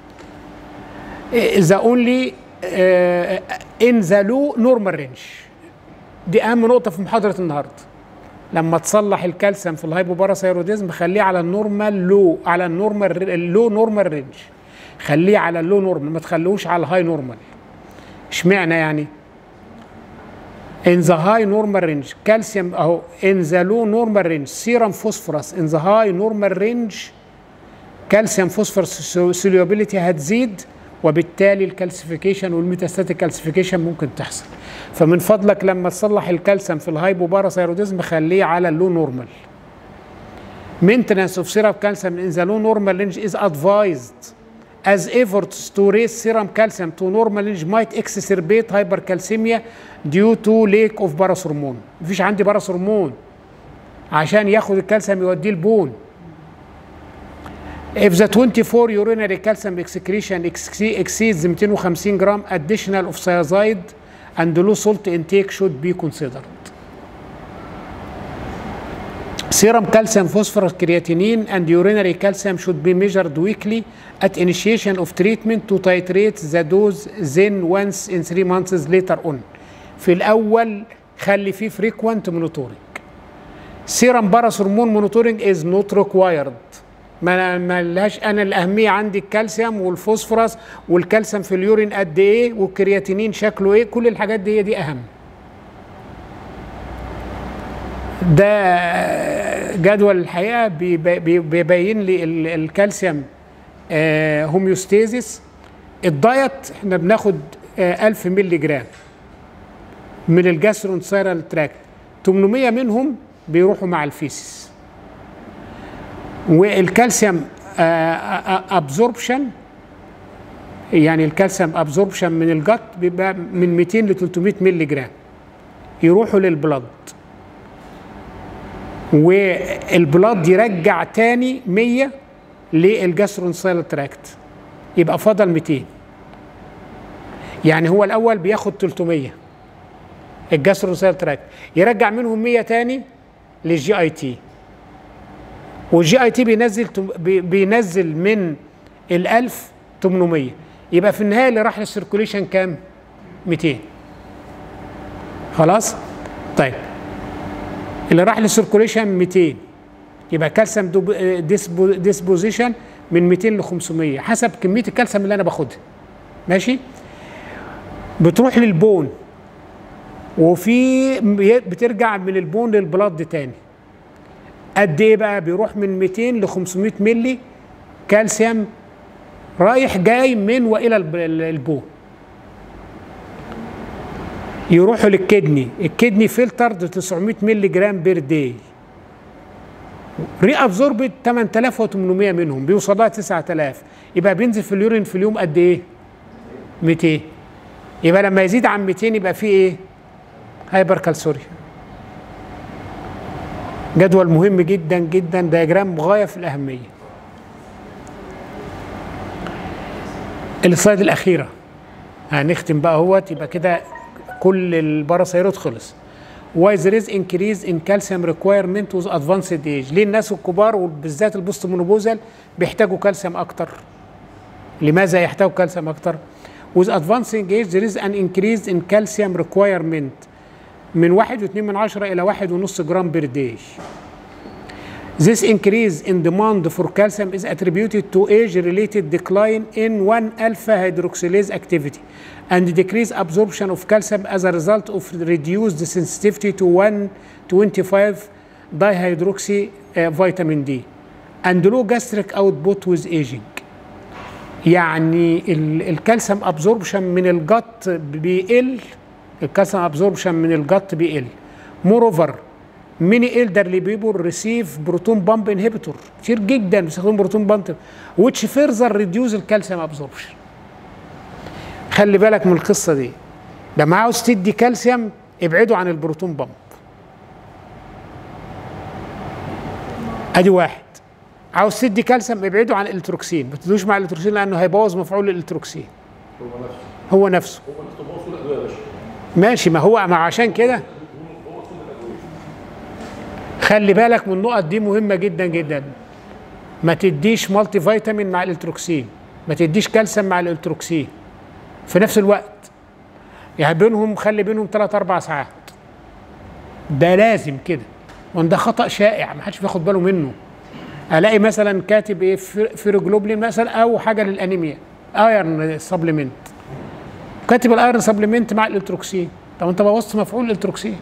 the only uh, in the low normal range. دي اهم نقطة في محاضرة النهارده. لما تصلح الكالسيوم في الهايبوباراثايروديزم خليه على النورمال لو على النورمال اللو نورمال رينج خليه على اللو نورمال ما تخلوش على الهاي نورمال اشمعنى يعني in the high normal range calcium اهو in the low normal range serum phosphorus in the high normal range كالسيوم فوسفورس سوليوبيليتي هتزيد وبالتالي الكالسيفيكيشن والميتاستاتيك كالسيفيكيشن ممكن تحصل فمن فضلك لما تصلح الكالسيوم في الهايبوباراثايروديزم خليه على اللو نورمال maintenance of serum calcium in the low normal range is advised as efforts to raise serum calcium to normal range might exacerbate hypercalcemia due to lack of باراثرمون مفيش عندي باراثرمون عشان ياخد الكالسيوم يوديه البون If the 24 urinary calcium excretion exce- exceeds 250 gram, additional of thiazide and low salt intake should be considered. Serum calcium, phosphorus, creatinine, and urinary calcium should be measured weekly at initiation of treatment to titrate the dose then once in three months later on. في الأول خلي فيه frequent monitoring. Serum parathormone monitoring is not required. ما ما لهاش انا الاهميه عندي الكالسيوم والفوسفورس والكالسيوم في اليورين قد ايه والكرياتينين شكله ايه كل الحاجات دي هي دي اهم ده جدول الحقيقه بيب- بي- بيبين لي ال- الكالسيوم آه، هوميوستيزيس الدايت احنا بناخد آه، 1000 مللي جرام من الجاسترونسيرال تراكت 800 منهم بيروحوا مع الفيسس والكالسيوم ابزوربشن يعني الكالسيوم ابزوربشن من الجت بيبقى من 200 ل 300 مللي جرام يروحوا للبلد والبلاد يرجع تاني 100 للجاسترونسيال تراكت يبقى فضل 200 يعني هو الاول بياخد 300 الجاسترونسيال تراكت يرجع منهم 100 تاني للجي اي تي والجي اي تي بينزل تم- بي- بينزل من ال 1000 800 يبقى في النهايه اللي راح للسيركوليشن كام 200 خلاص طيب اللي راح للسيركوليشن 200 يبقى كالسيوم دوب- آه، ديسبو ديسبوزيشن من 200 ل 500 حسب كميه الكالسيوم اللي انا باخدها ماشي بتروح للبون وفي بترجع من البون للبلاد تاني قد ايه بقى بيروح من 200 ل 500 ملي كالسيوم رايح جاي من والى الب- ال- البون يروحوا للكدني الكدني فلترد 900 ملي جرام بير داي ري ابزوربت 8800 منهم بيوصل لها 9000 يبقى بينزل في اليورين في اليوم قد ايه 200 يبقى لما يزيد عن 200 يبقى فيه ايه هايبر كالسوريا جدول مهم جدا جدا دياجرام غايه في الاهميه السلايد الاخيره هنختم بقى اهوت يبقى كده كل الباراسيروت خلص why there is increase in calcium requirement with advanced age ليه الناس الكبار وبالذات البوست مونوبوزال بيحتاجوا كالسيوم اكتر لماذا يحتاجوا كالسيوم اكتر with advancing age there is an increase in calcium requirement من 1.2 من عشرة إلى 1.5 جرام بير داي. This increase in demand for calcium is attributed to age-related decline in 1-alpha hydroxylase activity and decreased absorption of calcium as a result of reduced sensitivity to 1,25 dihydroxy uh, vitamin D and low gastric output with aging. يعني ال- الكالسيوم ابزوربشن من الجت بيقل الكالسيوم ابزوربشن من الجت بيقل مور اوفر ميني الدرلي بيبول ريسيف بروتون بامب انهبيتور كتير جدا بيستخدموا بروتون بامب which further reduce الكالسيوم ابزوربشن خلي بالك من القصه دي لما عاوز تدي كالسيوم ابعدوا عن البروتون بامب ادي واحد عاوز تدي كالسيوم ابعدوا عن الالتروكسين ما تدوش مع الالتروكسين لانه هيبوظ مفعول الالتروكسين هو نفسه هو نفسه هو نفسه هو كل الادويه يا باشا ماشي ما هو ما عشان كده خلي بالك من النقط دي مهمه جدا جدا ما تديش مالتي فيتامين مع الالتروكسين ما تديش كالسيوم مع الالتروكسين في نفس الوقت يعني بينهم خلي بينهم 3 4 ساعات ده لازم كده وان ده خطا شائع ما حدش بياخد باله منه الاقي مثلا كاتب ايه فير- فيروجلوبلين مثلا او حاجه للانيميا ايرن سبلمنت كاتب الايرن سبلمنت مع الالتروكسين طب انت بوظت مفعول الالتروكسين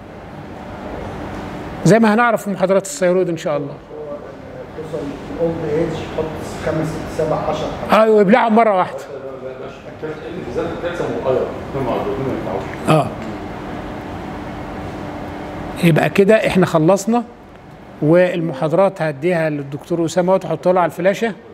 زي ما هنعرف في محاضرات الثيرويد ان شاء الله توصل اولد ايج حط خمس ست سبع 10 ايوه يبلعهم مره واحده بالذات الكالسيوم والايرون الاثنين مع الاثنين ما ينفعوش اه يبقى كده احنا خلصنا والمحاضرات هديها للدكتور اسامه وتحطها له على الفلاشه